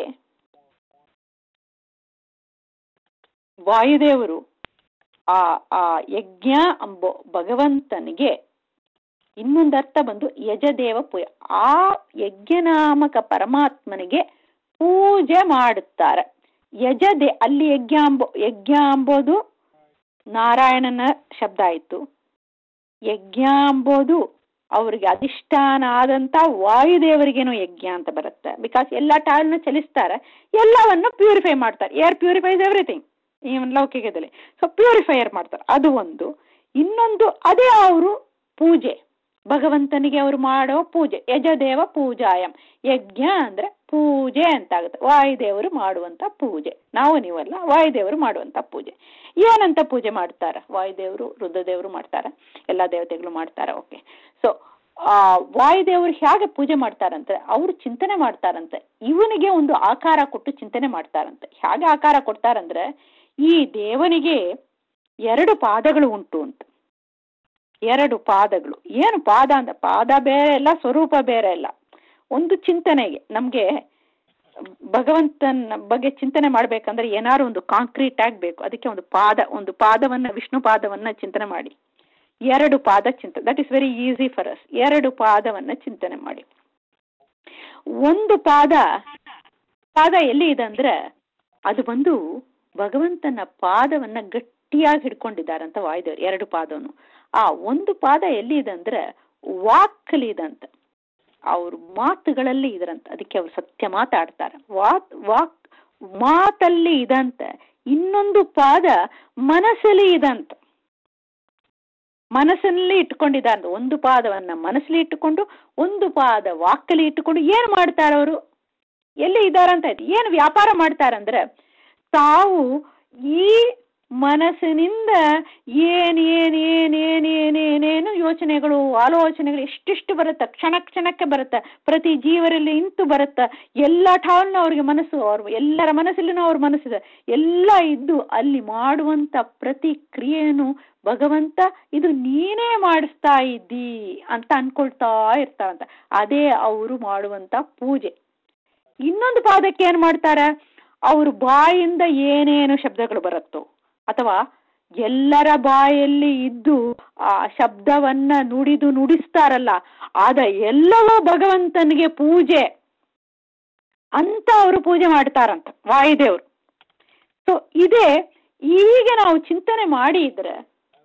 ವಾಯುದೇವರು ಆ ಆ ಯಜ್ಞ ಎಂಬ ಭಗವಂತನಿಗೆ ಇನ್ನೊಂದು ಅರ್ಥ ಬಂದು ಯಜದೇವ ಪೂಜೆ ಆ ಯಜ್ಞನಾಮಕ ಪರಮಾತ್ಮನಿಗೆ ಪೂಜೆ ಮಾಡುತ್ತಾರೆ ಯಜದೆ ಅಲ್ಲಿ ಯಜ್ಞ ಅಂಬೋ ಯಜ್ಞ ಅಂಬೋದು ನಾರಾಯಣನ ಶಬ್ದ ಆಯಿತು ಯಜ್ಞ ಅಂಬೋದು ಅವ್ರಿಗೆ ಅಧಿಷ್ಠಾನ ಆದಂತ ವಾಯುದೇವರಿಗೇನೋ ಯಜ್ಞ ಅಂತ ಬರುತ್ತೆ ಬಿಕಾಸ್ ಎಲ್ಲ ಟಾಲ್ನ ಚಲಿಸ್ತಾರೆ ಎಲ್ಲವನ್ನು ಪ್ಯೂರಿಫೈ ಮಾಡ್ತಾರೆ ಏರ್ ಪ್ಯೂರಿಫೈಸ್ ಎವ್ರಿಥಿಂಗ್ ಈ ಲೌಕಿಕದಲ್ಲಿ ಸೊ ಪ್ಯೂರಿಫೈಯರ್ ಮಾಡ್ತಾರೆ ಅದು ಒಂದು ಇನ್ನೊಂದು ಅದೇ ಅವರು ಪೂಜೆ ಭಗವಂತನಿಗೆ ಅವರು ಮಾಡೋ ಪೂಜೆ ಯಜದೇವ ಪೂಜಾಯಂ ಯಜ್ಞ ಅಂದ್ರೆ ಪೂಜೆ ಅಂತ ಆಗುತ್ತೆ ವಾಯುದೇವರು ಮಾಡುವಂತ ಪೂಜೆ ನಾವು ನೀವಲ್ಲ ವಾಯುದೇವರು ಮಾಡುವಂತ ಪೂಜೆ ಏನಂತ ಪೂಜೆ ಮಾಡ್ತಾರ ವಾಯುದೇವರು ರುದ್ರದೇವರು ಮಾಡ್ತಾರ ಎಲ್ಲಾ ದೇವತೆಗಳು ಮಾಡ್ತಾರ ಓಕೆ ಸೊ ಆ ವಾಯುದೇವರು ಹೇಗೆ ಪೂಜೆ ಮಾಡ್ತಾರಂತೆ ಅವರು ಚಿಂತನೆ ಮಾಡ್ತಾರಂತೆ ಇವನಿಗೆ ಒಂದು ಆಕಾರ ಕೊಟ್ಟು ಚಿಂತನೆ ಮಾಡ್ತಾರಂತೆ ಹೇಗೆ ಆಕಾರ ಕೊಡ್ತಾರಂದ್ರೆ ಈ ದೇವನಿಗೆ ಎರಡು ಪಾದಗಳು ಉಂಟು ಅಂತ ಎರಡು ಪಾದಗಳು ಏನು ಪಾದ ಅಂತ ಪಾದ ಬೇರೆ ಇಲ್ಲ ಸ್ವರೂಪ ಬೇರೆ ಇಲ್ಲ ಒಂದು ಚಿಂತನೆಗೆ ನಮಗೆ ಭಗವಂತನ ಬಗ್ಗೆ ಚಿಂತನೆ ಮಾಡ್ಬೇಕಂದ್ರೆ ಏನಾದ್ರು ಒಂದು ಕಾಂಕ್ರೀಟ್ ಆಗಬೇಕು ಅದಕ್ಕೆ ಒಂದು ಪಾದ ಒಂದು ಪಾದವನ್ನ ವಿಷ್ಣು ಪಾದವನ್ನ ಚಿಂತನೆ ಮಾಡಿ ಎರಡು ಪಾದ ಚಿಂತನೆ that is very easy for us ಎರಡು ಪಾದವನ್ನ ಚಿಂತನೆ ಮಾಡಿ ಒಂದು ಪಾದ ಪಾದ ಎಲ್ಲಿ ಇದೆ ಅಂದ್ರೆ ಅದು ಬಂದು ಭಗವಂತನ ಪಾದವನ್ನ ಗಟ್ಟಿಯಾಗಿ ಹಿಡ್ಕೊಂಡಿದ್ದಾರಂತ ವಾಯುದೇವರು ಎರಡು ಪಾದವನ್ನು ಆ ಒಂದು ಪಾದ ಎಲ್ಲಿ ಇದೆ ಅಂದ್ರೆ ವಾಕ್ಕಲ್ಲಿ ಇದಂತ ಅವ್ರ ಮಾತುಗಳಲ್ಲಿ ಇದ್ರಂತ ಅದಕ್ಕೆ ಅವ್ರು ಸತ್ಯ ಮಾತಾಡ್ತಾರೆ ವಾಕ್ ವಾಕ್ ಮಾತಲ್ಲಿ ಇದಂತ ಇನ್ನೊಂದು ಪಾದ ಮನಸ್ಸಲ್ಲಿ ಇದಂತ ಮನಸ್ಸಲ್ಲಿ ಇಟ್ಕೊಂಡಿದ್ದಾರೆ ಒಂದು ಪಾದವನ್ನ ಮನಸ್ಸಲ್ಲಿ ಇಟ್ಟುಕೊಂಡು ಒಂದು ಪಾದ ವಾಕಲ್ಲಿ ಇಟ್ಟುಕೊಂಡು ಏನು ಮಾಡ್ತಾರೆ ಅವರು ಎಲ್ಲಿ ಇದ್ದಾರಂತ ಆಯ್ತು ಏನು ವ್ಯಾಪಾರ ಮಾಡ್ತಾರಂದ್ರೆ ತಾವು ಈ ಮನಸ್ಸಿನಿಂದ ಏನ್ ಏನ್ ಏನ್ ಏನ್ ಏನ್ ಏನೇನು ಯೋಚನೆಗಳು ಆಲೋಚನೆಗಳು ಎಷ್ಟೆಷ್ಟು ಬರುತ್ತೆ ಕ್ಷಣ ಕ್ಷಣಕ್ಕೆ ಬರುತ್ತೆ ಪ್ರತಿ ಜೀವರಲ್ಲಿ ಇಂತು ಬರುತ್ತೆ ಎಲ್ಲ ಠಾವಲ್ನ ಅವ್ರಿಗೆ ಮನಸ್ಸು ಅವ್ರ ಎಲ್ಲರ ಮನಸ್ಸಲ್ಲಿನೂ ಅವ್ರ ಮನಸ್ಸಿದೆ ಎಲ್ಲ ಇದ್ದು ಅಲ್ಲಿ ಮಾಡುವಂತ ಪ್ರತಿ ಕ್ರಿಯೆಯನ್ನು ಭಗವಂತ ಇದು ನೀನೇ ಮಾಡಿಸ್ತಾ ಇದ್ದಿ ಅಂತ ಅನ್ಕೊಳ್ತಾ ಇರ್ತಾರಂತ ಅದೇ ಅವರು ಮಾಡುವಂತ ಪೂಜೆ ಇನ್ನೊಂದು ಪಾದಕ್ಕೆ ಏನ್ ಮಾಡ್ತಾರೆ ಅವ್ರ ಬಾಯಿಂದ ಏನೇನು ಶಬ್ದಗಳು ಬರುತ್ತೋ ಅಥವಾ ಎಲ್ಲರ ಬಾಯಲ್ಲಿ ಇದ್ದು ಆ ಶಬ್ದವನ್ನ ನುಡಿದು ನುಡಿಸ್ತಾರಲ್ಲ ಆದ ಎಲ್ಲವೂ ಭಗವಂತನಿಗೆ ಪೂಜೆ ಅಂತ ಅವರು ಪೂಜೆ ಮಾಡ್ತಾರಂತ ವಾಯುದೇವರು ಸೊ ಇದೇ ಈಗ ನಾವು ಚಿಂತನೆ ಮಾಡಿದ್ರೆ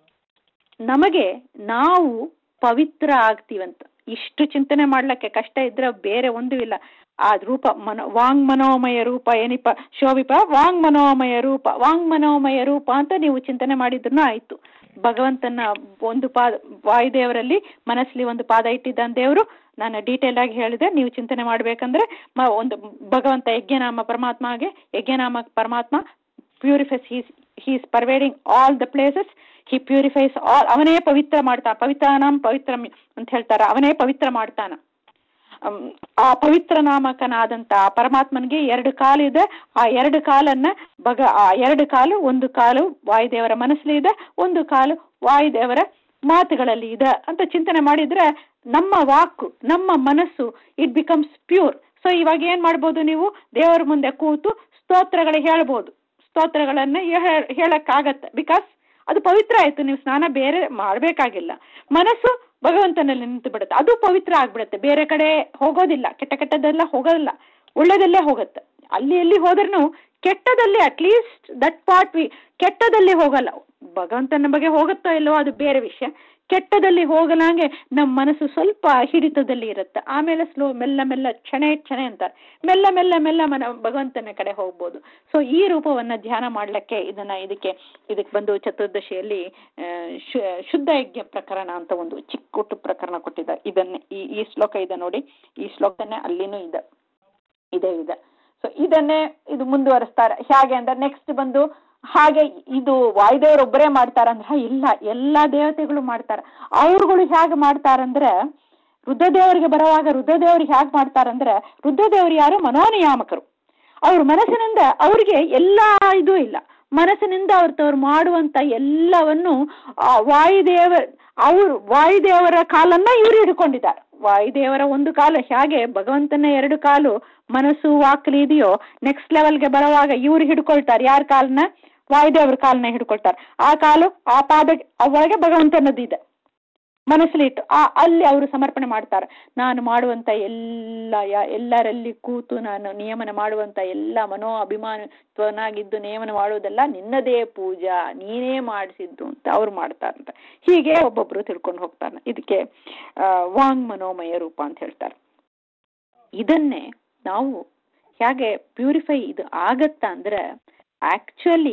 ನಮಗೆ ನಾವು ಪವಿತ್ರ ಆಗ್ತೀವಂತ ಇಷ್ಟು ಚಿಂತನೆ ಮಾಡ್ಲಿಕ್ಕೆ ಕಷ್ಟ ಇದ್ರೆ ಬೇರೆ ಒಂದು ಇಲ್ಲ ಆ ರೂಪ ಮನೋ ವಾಂಗ್ ಮನೋಮಯ ರೂಪ ಏನಿಪ ಶೋಭಿಪ ವಾಂಗ್ ಮನೋಮಯ ರೂಪ ವಾಂಗ್ ಮನೋಮಯ ರೂಪ ಅಂತ ನೀವು ಚಿಂತನೆ ಮಾಡಿದ್ರು ಆಯ್ತು ಭಗವಂತನ ಒಂದು ಪಾದ ವಾಯುದೇವರಲ್ಲಿ ಮನಸ್ಸಲ್ಲಿ ಒಂದು ಪಾದ ಇಟ್ಟಿದ್ದಾನೆ ದೇವರು ನಾನು ಡೀಟೇಲ್ ಆಗಿ ಹೇಳಿದೆ ನೀವು ಚಿಂತನೆ ಮಾಡ್ಬೇಕಂದ್ರೆ ಒಂದು ಭಗವಂತ ಯಜ್ಞನಾಮ ಪರಮಾತ್ಮಗೆ ಯಜ್ಞನಾಮ ಪರಮಾತ್ಮ purifies he's he's pervading all the places he purifies all ಅವನೇ ಪವಿತ್ರ ಮಾಡ್ತಾ ಪವಿತ್ರಾನಾಂ ಪವಿತ್ರ ಅಂತ ಹೇಳ್ತಾರ ಅವನೇ ಪವಿತ್ರ ಮಾಡ್ತಾನ ಆ ಪವಿತ್ರ ನಾಮಕನಾದಂತ ಆ ಪರಮಾತ್ಮನಿಗೆ ಎರಡು ಕಾಲು ಇದೆ ಆ ಎರಡು ಕಾಲನ್ನ ಬಗ ಆ ಎರಡು ಕಾಲು ಒಂದು ಕಾಲು ವಾಯುದೇವರ ಮನಸ್ಸಲ್ಲಿ ಇದೆ ಒಂದು ಕಾಲು ವಾಯುದೇವರ ಮಾತುಗಳಲ್ಲಿ ಇದೆ ಅಂತ ಚಿಂತನೆ ಮಾಡಿದ್ರೆ ನಮ್ಮ ವಾಕು ನಮ್ಮ ಮನಸ್ಸು ಇಟ್ ಬಿಕಮ್ಸ್ ಪ್ಯೂರ್ ಸೊ ಇವಾಗ ಏನ್ ಮಾಡ್ಬೋದು ನೀವು ದೇವರ ಮುಂದೆ ಕೂತು ಸ್ತೋತ್ರಗಳು ಹೇಳ್ಬೋದು ಸ್ತೋತ್ರಗಳನ್ನ ಹೇಳಕ್ಕಾಗತ್ತೆ ಬಿಕಾಸ್ ಅದು ಪವಿತ್ರ ಆಯ್ತು ನೀವು ಸ್ನಾನ ಬೇರೆ ಮಾಡಬೇಕಾಗಿಲ್ಲ ಮನಸ್ಸು ಭಗವಂತನಲ್ಲಿ ನಿಂತು ಬಿಡುತ್ತೆ ಅದು ಪವಿತ್ರ ಆಗ್ಬಿಡುತ್ತೆ ಬೇರೆ ಕಡೆ ಹೋಗೋದಿಲ್ಲ ಕೆಟ್ಟ ಕೆಟ್ಟದೆಲ್ಲ ಹೋಗೋದಿಲ್ಲ ಒಳ್ಳೆದಲ್ಲೇ ಹೋಗುತ್ತೆ ಅಲ್ಲಿ ಎಲ್ಲಿ ಹೋದ್ರೂ ಕೆಟ್ಟದಲ್ಲಿ ಅಟ್ಲೀಸ್ಟ್ ದಟ್ ಪಾರ್ಟ್ ವಿ ಕೆಟ್ಟದಲ್ಲಿ ಹೋಗಲ್ಲ ಭಗವಂತನ ಬಗ್ಗೆ ಹೋಗುತ್ತೋ ಇಲ್ಲವೋ ಅದು ಬೇರೆ ವಿಷಯ ಕೆಟ್ಟದಲ್ಲಿ ಹೋಗಲಾಂಗೆ ನಮ್ಮ ಮನಸ್ಸು ಸ್ವಲ್ಪ ಹಿಡಿತದಲ್ಲಿ ಇರುತ್ತೆ ಆಮೇಲೆ ಸ್ಲೋ ಮೆಲ್ಲ ಮೆಲ್ಲ ಕ್ಷಣೆ ಕ್ಷಣೆ ಅಂತಾರೆ ಮೆಲ್ಲ ಮೆಲ್ಲ ಮೆಲ್ಲ ಮನ ಭಗವಂತನ ಕಡೆ ಹೋಗ್ಬೋದು ಸೊ ಈ ರೂಪವನ್ನ ಧ್ಯಾನ ಮಾಡ್ಲಿಕ್ಕೆ ಇದನ್ನ ಇದಕ್ಕೆ ಇದಕ್ಕೆ ಬಂದು ಚತುರ್ದಶಿಯಲ್ಲಿ ಶುದ್ಧ ಯಜ್ಞ ಪ್ರಕರಣ ಅಂತ ಒಂದು ಚಿಕ್ಕುಟ್ಟು ಪ್ರಕರಣ ಕೊಟ್ಟಿದ್ದಾರೆ ಇದನ್ನೇ ಈ ಈ ಶ್ಲೋಕ ಇದೆ ನೋಡಿ ಈ ಶ್ಲೋಕನೇ ಅಲ್ಲಿನೂ ಇದೆ ಇದೆ ಇದೆ ಸೊ ಇದನ್ನೇ ಇದು ಮುಂದುವರಿಸ್ತಾರೆ ಹೇಗೆ ಅಂದ್ರೆ ನೆಕ್ಸ್ಟ್ ಬಂದು ಹಾಗೆ ಇದು ವಾಯುದೇವರೊಬ್ಬರೇ ಮಾಡ್ತಾರಂದ್ರೆ ಇಲ್ಲ ಎಲ್ಲಾ ದೇವತೆಗಳು ಮಾಡ್ತಾರೆ ಅವ್ರುಗಳು ಹೇಗೆ ಮಾಡ್ತಾರಂದ್ರೆ ರುದ್ರದೇವರಿಗೆ ಬರುವಾಗ ರುದ್ರದೇವ್ರಿಗೆ ಹೇಗೆ ಮಾಡ್ತಾರಂದ್ರೆ ರುದ್ರದೇವರು ಯಾರು ಮನೋನಿಯಾಮಕರು ಅವ್ರ ಮನಸ್ಸಿನಿಂದ ಅವ್ರಿಗೆ ಎಲ್ಲಾ ಇದು ಇಲ್ಲ ಮನಸ್ಸಿನಿಂದ ಅವ್ರ ತವ್ರು ಮಾಡುವಂತ ಎಲ್ಲವನ್ನು ವಾಯುದೇವ ಅವ್ರು ವಾಯುದೇವರ ಕಾಲನ್ನ ಇವ್ರು ಹಿಡ್ಕೊಂಡಿದ್ದಾರೆ ವಾಯುದೇವರ ಒಂದು ಕಾಲು ಹೇಗೆ ಭಗವಂತನ ಎರಡು ಕಾಲು ಮನಸ್ಸು ವಾಕ್ಲಿ ಇದೆಯೋ ನೆಕ್ಸ್ಟ್ ಲೆವೆಲ್ಗೆ ಬರುವಾಗ ಇವ್ರು ಹಿಡ್ಕೊಳ್ತಾರೆ ಯಾರ ಕಾಲನ್ನ ವಾಯುದೇವ್ರ ಕಾಲನ್ನ ಹಿಡ್ಕೊಳ್ತಾರೆ ಆ ಕಾಲು ಆ ಪಾದ ಅವಾಗ ಭಗವಂತನದ್ದು ಇದೆ ಮನಸ್ಸಲ್ಲಿ ಇಟ್ಟು ಆ ಅಲ್ಲಿ ಅವರು ಸಮರ್ಪಣೆ ಮಾಡ್ತಾರೆ ನಾನು ಮಾಡುವಂತ ಎಲ್ಲ ಎಲ್ಲರಲ್ಲಿ ಕೂತು ನಾನು ನಿಯಮನ ಮಾಡುವಂತ ಎಲ್ಲ ಮನೋ ಅಭಿಮಾನತ್ವನಾಗಿದ್ದು ನಿಯಮನ ಮಾಡುವುದೆಲ್ಲ ನಿನ್ನದೇ ಪೂಜಾ ನೀನೇ ಮಾಡಿಸಿದ್ದು ಅಂತ ಅವ್ರು ಮಾಡ್ತಾರಂತ ಹೀಗೆ ಒಬ್ಬೊಬ್ರು ತಿಳ್ಕೊಂಡು ಹೋಗ್ತಾರೆ ಇದಕ್ಕೆ ವಾಂಗ್ ಮನೋಮಯ ರೂಪ ಅಂತ ಹೇಳ್ತಾರೆ ಇದನ್ನೇ ನಾವು ಹೇಗೆ ಪ್ಯೂರಿಫೈ ಇದು ಆಗತ್ತ ಅಂದ್ರೆ ಆಕ್ಚುಲಿ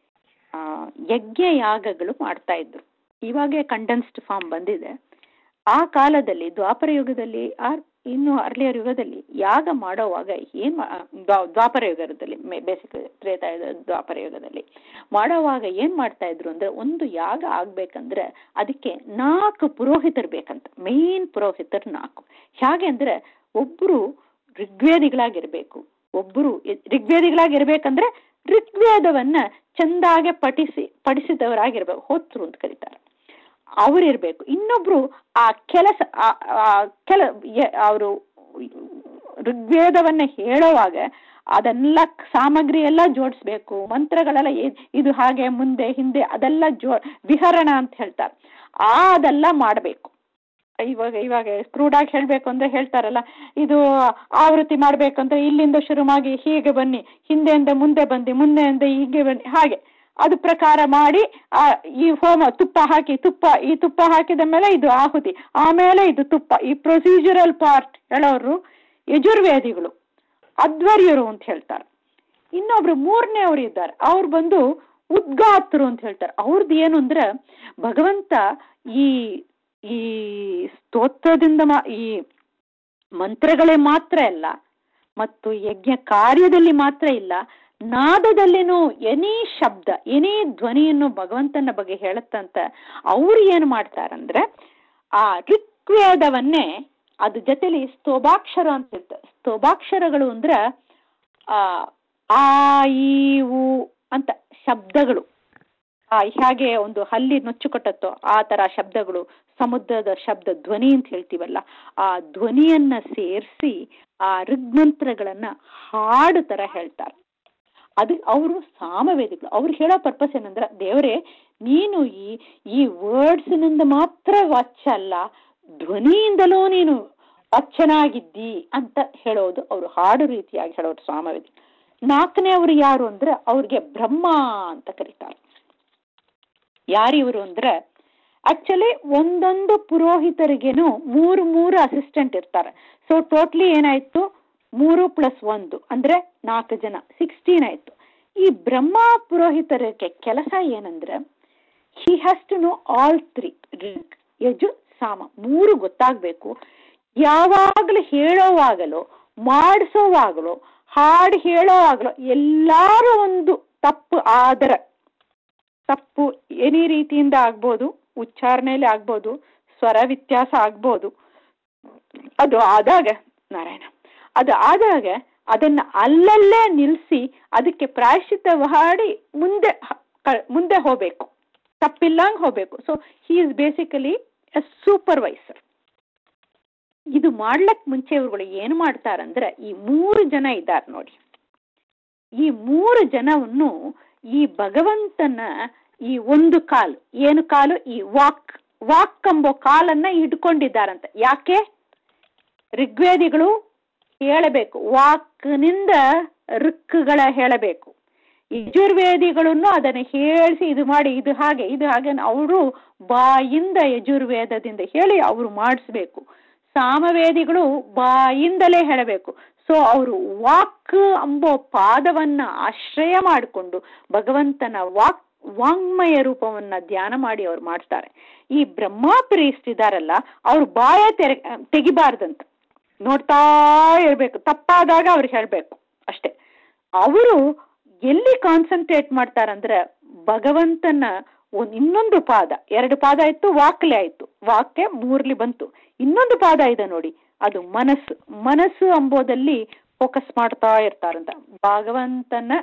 ಯಜ್ಞ ಯಾಗಗಳು ಮಾಡ್ತಾ ಇದ್ರು ಇವಾಗೆ ಕಂಡೆನ್ಸ್ಡ್ ಫಾರ್ಮ್ ಬಂದಿದೆ ಆ ಕಾಲದಲ್ಲಿ ದ್ವಾಪರ ಯುಗದಲ್ಲಿ ಆರ್ ಇನ್ನು ಅರ್ಲಿಯರ್ ಯುಗದಲ್ಲಿ ಯಾಗ ಮಾಡೋವಾಗ ಏನ್ ದ್ವಾಪರ ಯುಗದಲ್ಲಿ ಬೇಸಿಕ್ ತ್ರೇತಾಯುಗ ದ್ವಾಪರ ಯುಗದಲ್ಲಿ ಮಾಡೋವಾಗ ಏನ್ ಮಾಡ್ತಾ ಇದ್ರು ಅಂದ್ರೆ ಒಂದು ಯಾಗ ಆಗ್ಬೇಕಂದ್ರೆ ಅದಕ್ಕೆ ನಾಲ್ಕು ಪುರೋಹಿತರು ಬೇಕಂತ ಮೇನ್ ಪುರೋಹಿತರು ನಾಲ್ಕು ಹೇಗೆ ಅಂದ್ರೆ ಒಬ್ರು ಋಗ್ವೇದಿಗಳಾಗಿರ್ಬೇಕು ಒಬ್ರು ಋಗ್ವೇದಿಗಳಾಗಿರ್ಬೇಕಂದ್ರೆ ಋಗ್ವೇದವನ್ನ ಚಂದಾಗೆ ಪಠಿಸಿ ಪಡಿಸಿದವರಾಗಿರ್ಬೇಕು ಹೋತ್ರು ಅಂತ ಕರೀತಾರೆ ಅವರಿರ್ಬೇಕು ಇನ್ನೊಬ್ರು ಆ ಕೆಲಸ ಕೆಲ ಅವರು ಋಗ್ವೇದವನ್ನ ಹೇಳುವಾಗ ಅದೆಲ್ಲ ಸಾಮಗ್ರಿ ಎಲ್ಲ ಜೋಡಿಸ್ಬೇಕು ಮಂತ್ರಗಳೆಲ್ಲ ಇದು ಹಾಗೆ ಮುಂದೆ ಹಿಂದೆ ಅದೆಲ್ಲ ಜೋ ವಿಹರಣ ಅಂತ ಹೇಳ್ತಾರೆ ಆ ಅದೆಲ್ಲ ಮಾಡಬೇಕು ಇವಾಗ ಇವಾಗ ಕ್ರೂಡಾಗಿ ಹೇಳಬೇಕು ಅಂದ್ರೆ ಹೇಳ್ತಾರಲ್ಲ ಇದು ಆವೃತ್ತಿ ಮಾಡ್ಬೇಕಂದ್ರೆ ಇಲ್ಲಿಂದ ಶುರುವಾಗಿ ಹೀಗೆ ಬನ್ನಿ ಹಿಂದೆಯಿಂದ ಮುಂದೆ ಬಂದು ಮುಂದೆಯಿಂದ ಹೀಗೆ ಬನ್ನಿ ಹಾಗೆ ಅದು ಪ್ರಕಾರ ಮಾಡಿ ಆ ಈ ಹೋಮ ತುಪ್ಪ ಹಾಕಿ ತುಪ್ಪ ಈ ತುಪ್ಪ ಹಾಕಿದ ಮೇಲೆ ಇದು ಆಹುತಿ ಆಮೇಲೆ ಇದು ತುಪ್ಪ ಈ ಪ್ರೊಸೀಜರಲ್ ಪಾರ್ಟ್ ಹೇಳೋರು ಯಜುರ್ವೇದಿಗಳು ಅಧ್ವರ್ಯರು ಅಂತ ಹೇಳ್ತಾರೆ ಇನ್ನೊಬ್ರು ಮೂರನೇ ಅವರು ಇದ್ದಾರೆ ಅವ್ರು ಬಂದು ಉದ್ಗಾತರು ಅಂತ ಹೇಳ್ತಾರೆ ಅವ್ರದ್ದು ಏನು ಅಂದ್ರೆ ಭಗವಂತ ಈ ಈ ಸ್ತೋತ್ರದಿಂದ ಮಾ ಈ ಮಂತ್ರಗಳೇ ಮಾತ್ರ ಅಲ್ಲ ಮತ್ತು ಯಜ್ಞ ಕಾರ್ಯದಲ್ಲಿ ಮಾತ್ರ ಇಲ್ಲ ನಾದದಲ್ಲಿನೂ ಎನಿ ಶಬ್ದ ಎನಿ ಧ್ವನಿಯನ್ನು ಭಗವಂತನ ಬಗ್ಗೆ ಹೇಳುತ್ತಂತ ಅವ್ರು ಏನು ಮಾಡ್ತಾರಂದ್ರೆ ಆ ಋಗ್ವೇದವನ್ನೇ ಅದ್ರ ಜೊತೆಲಿ ಸ್ತೋಭಾಕ್ಷರ ಅಂತ ಹೇಳ್ತಾರೆ ಸ್ತೋಭಾಕ್ಷರಗಳು ಅಂದ್ರೆ ಆ ಆ ಈ ಉ ಅಂತ ಶಬ್ದಗಳು ಆ ಹೇಗೆ ಒಂದು ಹಲ್ಲಿ ನೊಚ್ಚುಕೊಟ್ಟತ್ತೋ ಆ ತರ ಶಬ್ದಗಳು ಸಮುದ್ರದ ಶಬ್ದ ಧ್ವನಿ ಅಂತ ಹೇಳ್ತೀವಲ್ಲ ಆ ಧ್ವನಿಯನ್ನ ಸೇರಿಸಿ ಆ ಋಗ್ಮಂತ್ರಗಳನ್ನ ಹಾಡು ತರ ಹೇಳ್ತಾರೆ ಅದು ಅವರು ಸಾಮವೇದಿಗಳು ಅವ್ರು ಹೇಳೋ ಪರ್ಪಸ್ ಏನಂದ್ರೆ ದೇವರೇ ನೀನು ಈ ಈ ವರ್ಡ್ಸ್ನಿಂದ ಮಾತ್ರ ವಾಚ್ಯ ಅಲ್ಲ ಧ್ವನಿಯಿಂದಲೂ ನೀನು ವಾಚ್ಯನಾಗಿದ್ದಿ ಅಂತ ಹೇಳೋದು ಅವರು ಹಾಡು ರೀತಿಯಾಗಿ ಹೇಳೋದು ಸಾಮವೇದಿ ನಾಲ್ಕನೇ ಅವರು ಯಾರು ಅಂದ್ರೆ ಅವ್ರಿಗೆ ಬ್ರಹ್ಮ ಅಂತ ಕರೀತಾರೆ ಯಾರಿವರು ಅಂದ್ರೆ ಆಕ್ಚುಲಿ ಒಂದೊಂದು ಪುರೋಹಿತರಿಗೇನು ಮೂರು ಮೂರು ಅಸಿಸ್ಟೆಂಟ್ ಇರ್ತಾರೆ ಸೊ ಟೋಟ್ಲಿ ಏನಾಯ್ತು ಮೂರು ಪ್ಲಸ್ ಒಂದು ಅಂದ್ರೆ ನಾಲ್ಕು ಜನ ಸಿಕ್ಸ್ಟೀನ್ ಆಯ್ತು ಈ ಬ್ರಹ್ಮ ಪುರೋಹಿತರಿಗೆ ಕೆಲಸ ಏನಂದ್ರೆ he has to know all three Rig Yaju Sama ಮೂರು ಗೊತ್ತಾಗ್ಬೇಕು ಯಾವಾಗಲೂ ಹೇಳೋವಾಗಲೂ ಮಾಡಿಸೋವಾಗಲೂ ಹಾಡು ಹೇಳೋವಾಗಲೂ ಎಲ್ಲಾರು ಒಂದು ತಪ್ಪು ಆದರ ತಪ್ಪು ಎನಿ ರೀತಿಯಿಂದ ಆಗ್ಬೋದು ಉಚ್ಚಾರಣೆಯಲ್ಲಿ ಆಗ್ಬೋದು ಸ್ವರ ವ್ಯತ್ಯಾಸ ಆಗ್ಬೋದು ಅದು ಆದಾಗ ನಾರಾಯಣ ಅದು ಆದಾಗ ಅದನ್ನ ಅಲ್ಲಲ್ಲೇ ನಿಲ್ಲಿಸಿ ಅದಕ್ಕೆ ಪ್ರಾಯಶ್ಚಿತ್ತ ಮಾಡಿ ಮುಂದೆ ಹ- ಕ- ಮುಂದೆ ಹೋಗ್ಬೇಕು ತಪ್ಪಿಲ್ಲಂಗ್ ಹೋಗ್ಬೇಕು so he is basically a supervisor ಇದು ಮಾಡ್ಲಕ್ ಮುಂಚೆ ಇವ್ರುಗಳು ಏನು ಮಾಡ್ತಾರಂದ್ರೆ ಈ ಮೂರು ಜನ ಇದ್ದಾರೆ ನೋಡಿ ಈ ಮೂರು ಜನವನ್ನು ಈ ಭಗವಂತನ ಈ ಒಂದು ಕಾಲು ಏನು ಕಾಲು ಈ ವಾಕ್ ವಾಕ್ ಎಂಬೋ ಕಾಲನ್ನ ಹಿಡ್ಕೊಂಡಿದ್ದಾರಂತೆ ಯಾಕೆ ಋಗ್ವೇದಿಗಳು ಹೇಳಬೇಕು ವಾಕ್ನಿಂದ ಋಕ್ಕುಗಳ ಹೇಳಬೇಕು ಯಜುರ್ವೇದಿಗಳನ್ನು ಅದನ್ನು ಹೇಳಿಸಿ ಇದು ಮಾಡಿ ಇದು ಹಾಗೆ ಇದು ಹಾಗೆ ಅವರು ಬಾಯಿಂದ ಯಜುರ್ವೇದದಿಂದ ಹೇಳಿ ಅವರು ಮಾಡಿಸ್ಬೇಕು ಸಾಮವೇದಿಗಳು ಬಾಯಿಂದಲೇ ಹೇಳಬೇಕು ಸೊ ಅವರು ವಾಕ್ ಎಂಬೋ ಪಾದವನ್ನ ಆಶ್ರಯ ಮಾಡಿಕೊಂಡು ಭಗವಂತನ ವಾಕ್ ವಾಂಗ್ಮಯ ರೂಪವನ್ನ ಧ್ಯಾನ ಮಾಡಿ ಅವ್ರು ಮಾಡ್ತಾರೆ ಈ ಬ್ರಹ್ಮ ಪ್ರೀಸ್ಟ್ ಇದಾರಲ್ಲ ಅವ್ರು ಬಾಯ ತೆರೆ ತೆಗಿಬಾರ್ದಂತ ನೋಡ್ತಾ ಇರ್ಬೇಕು ತಪ್ಪಾದಾಗ ಅವ್ರು ಹೇಳ್ಬೇಕು ಅಷ್ಟೇ ಅವರು ಎಲ್ಲಿ ಕಾನ್ಸಂಟ್ರೇಟ್ ಮಾಡ್ತಾರಂದ್ರೆ ಭಗವಂತನ ಒಂದ್ ಇನ್ನೊಂದು ಪಾದ ಎರಡು ಪಾದ ಆಯ್ತು ವಾಕ್ಲೆ ಆಯ್ತು ವಾಕ್ಯ ಮೂರ್ಲಿ ಬಂತು ಇನ್ನೊಂದು ಪಾದ ಇದೆ ನೋಡಿ ಅದು ಮನಸ್ಸು ಮನಸ್ಸು ಎಂಬುದಲ್ಲಿ ಫೋಕಸ್ ಮಾಡ್ತಾ ಇರ್ತಾರಂತ ಭಗವಂತನ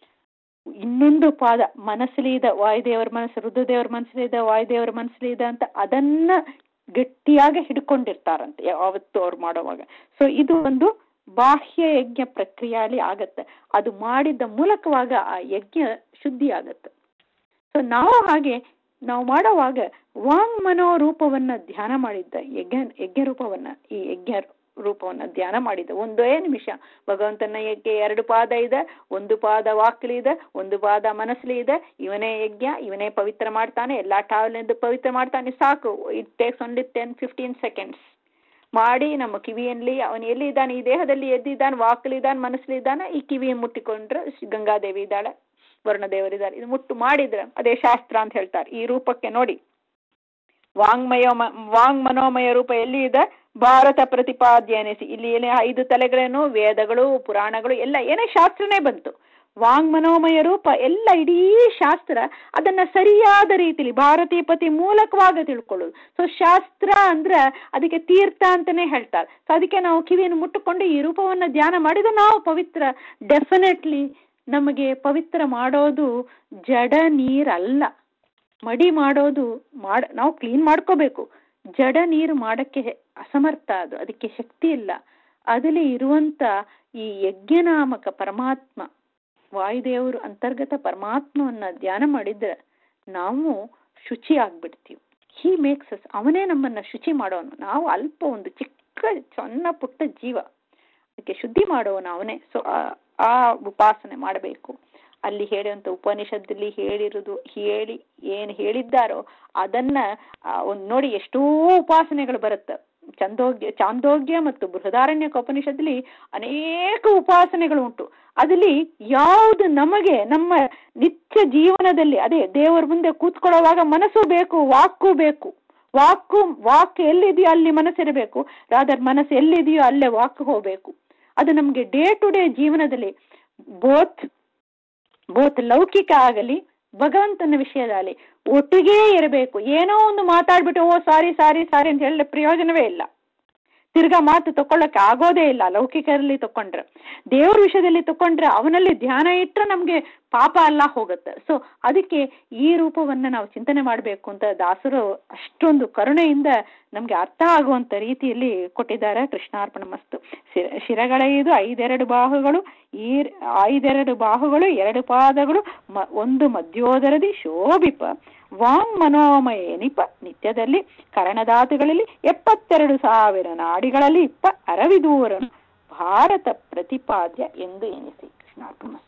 ಇನ್ನೊಂದು ಪಾದ ಮನಸ್ಸಲ್ಲಿ ಇದೆ ವಾಯುದೇವರ ಮನಸ್ಸು ರುದ್ರದೇವರ ಮನಸ್ಸಲ್ಲಿ ಇದೆ ವಾಯುದೇವರ ಮನಸ್ಸಲ್ಲಿ ಇದೆ ಅಂತ ಅದನ್ನ ಗಟ್ಟಿಯಾಗಿ ಹಿಡ್ಕೊಂಡಿರ್ತಾರಂತೆ ಯಾವತ್ತು ಅವ್ರು ಮಾಡೋವಾಗ ಸೊ ಇದು ಒಂದು ಬಾಹ್ಯ ಯಜ್ಞ ಪ್ರಕ್ರಿಯೆಯಲ್ಲಿ ಆಗತ್ತೆ ಅದು ಮಾಡಿದ ಮೂಲಕವಾಗ ಆ ಯಜ್ಞ ಶುದ್ಧಿ ಆಗತ್ತೆ ಸೊ ನಾವು ಹಾಗೆ ನಾವು ಮಾಡುವಾಗ ವಾಂಗ್ ಮನೋ ರೂಪವನ್ನ ಧ್ಯಾನ ಮಾಡಿದ್ದ ಯಜ್ಞ ಯಜ್ಞ ರೂಪವನ್ನ ಈ ಯಜ್ಞ ರೂಪವನ್ನ ಧ್ಯಾನ ಮಾಡಿದ್ದ ಒಂದೇ ನಿಮಿಷ ಭಗವಂತನ ಯಜ್ಞ ಎರಡು ಪಾದ ಇದೆ ಒಂದು ಪಾದ ವಾಕ್ಲಿ ಇದೆ ಒಂದು ಪಾದ ಮನಸ್ಸಲ್ಲಿ ಇದೆ ಇವನೇ ಯಜ್ಞ ಇವನೇ ಪವಿತ್ರ ಮಾಡ್ತಾನೆ ಎಲ್ಲಾ ಟಾವಲಿಂದ ಪವಿತ್ರ ಮಾಡ್ತಾನೆ ಸಾಕು it takes only ten fifteen seconds ಮಾಡಿ ನಮ್ಮ ಕಿವಿಯಲ್ಲಿ ಅವನು ಎಲ್ಲಿ ಇದ್ದಾನೆ ಈ ದೇಹದಲ್ಲಿ ಎದ್ದಿದ್ದಾನೆ ವಾಕಲಿದ್ದಾನೆ ಮನಸ್ಸಲ್ಲಿದ್ದಾನೆ ಈ ಕಿವಿಯನ್ನು ಮುಟ್ಟಿಕೊಂಡ್ರೆ ಗಂಗಾದೇವಿ ಇದ್ದಾಳೆ ವರುಣದೇವರಿದ್ದಾರೆ ಇದು ಮುಟ್ಟು ಮಾಡಿದ್ರೆ ಅದೇ ಶಾಸ್ತ್ರ ಅಂತ ಹೇಳ್ತಾರೆ ಈ ರೂಪಕ್ಕೆ ನೋಡಿ ವಾಂಗ್ಮಯ ವಾಂಗ್ ಮನೋಮಯ ರೂಪ ಎಲ್ಲಿ ಇದೆ ಭಾರತ ಪ್ರತಿಪಾದ್ಯ ಎನಿಸಿ ಇಲ್ಲಿ ಏನೇ ಐದು ತಲೆಗಳೇನು ವೇದಗಳು ಪುರಾಣಗಳು ಎಲ್ಲ ಏನೇ ಶಾಸ್ತ್ರನೇ ಬಂತು ವಾಂಗ್ ಮನೋಮಯ ರೂಪ ಎಲ್ಲ ಇಡೀ ಶಾಸ್ತ್ರ ಅದನ್ನ ಸರಿಯಾದ ರೀತಿಲಿ ಭಾರತೀಯ ಪತಿ ಮೂಲಕವಾಗಿ ತಿಳ್ಕೊಳ್ಳೋದು ಸೊ ಶಾಸ್ತ್ರ ಅಂದ್ರೆ ಅದಕ್ಕೆ ತೀರ್ಥ ಅಂತಾನೆ ಹೇಳ್ತಾರೆ ಸೊ ಅದಕ್ಕೆ ನಾವು ಕಿವಿಯನ್ನು ಮುಟ್ಟುಕೊಂಡು ಈ ರೂಪವನ್ನ ಧ್ಯಾನ ಮಾಡಿದ್ರೆ ನಾವು ಪವಿತ್ರ ಡೆಫಿನೆಟ್ಲಿ ನಮಗೆ ಪವಿತ್ರ ಮಾಡೋದು ಜಡ ನೀರಲ್ಲ ಮಡಿ ಮಾಡೋದು ಮಾಡ ನಾವು ಕ್ಲೀನ್ ಮಾಡ್ಕೋಬೇಕು ಜಡ ನೀರು ಮಾಡಕ್ಕೆ ಅಸಮರ್ಥ ಅದು ಅದಕ್ಕೆ ಶಕ್ತಿ ಇಲ್ಲ ಅದಲ್ಲಿ ಇರುವಂತ ಈ ಯಜ್ಞನಾಮಕ ಪರಮಾತ್ಮ ವಾಯುದೇವರು ಅಂತರ್ಗತ ಪರಮಾತ್ಮವನ್ನ ಧ್ಯಾನ ಮಾಡಿದ್ರೆ ನಾವು ಶುಚಿ ಆಗ್ಬಿಡ್ತೀವಿ ಹಿ ಮೇಕ್ಸ್ ಅಸ್ ಅವನೇ ನಮ್ಮನ್ನ ಶುಚಿ ಮಾಡೋನು ನಾವು ಅಲ್ಪ ಒಂದು ಚಿಕ್ಕ ಸಣ್ಣ ಪುಟ್ಟ ಜೀವ ಅದಕ್ಕೆ ಶುದ್ಧಿ ಮಾಡೋನು ಅವನೇ ಸೊ ಆ ಉಪಾಸನೆ ಮಾಡಬೇಕು ಅಲ್ಲಿ ಹೇಳುವಂತ ಉಪನಿಷತ್ತಲ್ಲಿ ಹೇಳಿರುವುದು ಹೇಳಿ ಏನ್ ಹೇಳಿದ್ದಾರೋ ಅದನ್ನ ಒಂದ್ ನೋಡಿ ಎಷ್ಟೋ ಉಪಾಸನೆಗಳು ಬರುತ್ತೆ ಚಂದೋಗ್ಯ ಚಾಂದೋಗ್ಯ ಮತ್ತು ಬೃಹದಾರಣ್ಯಕ ಉಪನಿಷತ್ತಲ್ಲಿ ಅನೇಕ ಉಪಾಸನೆಗಳು ಉಂಟು ಅದಲ್ಲಿ ಯಾವುದು ನಮಗೆ ನಮ್ಮ ನಿತ್ಯ ಜೀವನದಲ್ಲಿ ಅದೇ ದೇವರ ಮುಂದೆ ಕೂತ್ಕೊಳ್ಳೋವಾಗ ಮನಸ್ಸು ಬೇಕು ವಾಕು ಬೇಕು ವಾಕು ವಾಕ್ ಎಲ್ಲಿದೆಯೋ ಅಲ್ಲಿ ಮನಸ್ಸಿರಬೇಕು ರಾದರ್ ಮನಸ್ಸು ಎಲ್ಲಿದೆಯೋ ಅಲ್ಲೇ ವಾಕ್ ಹೋಗ್ಬೇಕು ಅದು ನಮ್ಗೆ ಡೇ ಟು ಡೇ ಜೀವನದಲ್ಲಿ ಬೋತ್ ಬೋತ್ ಲೌಕಿಕ ಆಗಲಿ ಭಗವಂತನ ವಿಷಯದಲ್ಲಿ ಒಟ್ಟಿಗೆ ಇರಬೇಕು ಏನೋ ಒಂದು ಮಾತಾಡ್ಬಿಟ್ಟು ಓ ಸಾರಿ ಸಾರಿ ಸಾರಿ ಅಂತ ಹೇಳಿ ಪ್ರಯೋಜನವೇ ಇಲ್ಲ ತಿರ್ಗಾ ಮಾತು ತಕೊಳ್ಳಕ್ಕೆ ಆಗೋದೇ ಇಲ್ಲ ಲೌಕಿಕರಲ್ಲಿ ತಕೊಂಡ್ರೆ ದೇವ್ರ ವಿಷಯದಲ್ಲಿ ತಕೊಂಡ್ರೆ ಅವನಲ್ಲಿ ಧ್ಯಾನ ಇಟ್ಟರೆ ನಮ್ಗೆ ಪಾಪ ಎಲ್ಲ ಹೋಗುತ್ತೆ ಸೊ ಅದಕ್ಕೆ ಈ ರೂಪವನ್ನ ನಾವು ಚಿಂತನೆ ಮಾಡಬೇಕು ಅಂತ ದಾಸರು ಅಷ್ಟೊಂದು ಕರುಣೆಯಿಂದ ನಮ್ಗೆ ಅರ್ಥ ಆಗುವಂತ ರೀತಿಯಲ್ಲಿ ಕೊಟ್ಟಿದ್ದಾರೆ ಕೃಷ್ಣಾರ್ಪಣ ಮಸ್ತು ಶಿರಗಳೈದು ಐದೆರಡು ಬಾಹುಗಳು ಈ ಐದೆರಡು ಬಾಹುಗಳು ಎರಡು ಪಾದಗಳು ಮ ಒಂದು ಮಧ್ಯೋದರದಿ ಶೋಭಿಪ ವಾಂಗ್ ಮನೋಮಯ ಎನಿಪ ನಿತ್ಯದಲ್ಲಿ ಕರಣಧಾತುಗಳಲ್ಲಿ ಎಪ್ಪತ್ತೆರಡು ಸಾವಿರ ನಾಡಿಗಳಲ್ಲಿ ಇಪ್ಪ ಅರವಿದೂರನು ಭಾರತ ಪ್ರತಿಪಾದ್ಯ ಎಂದು ಎನಿಸಿ ಕೃಷ್ಣಾರ್ಪಣ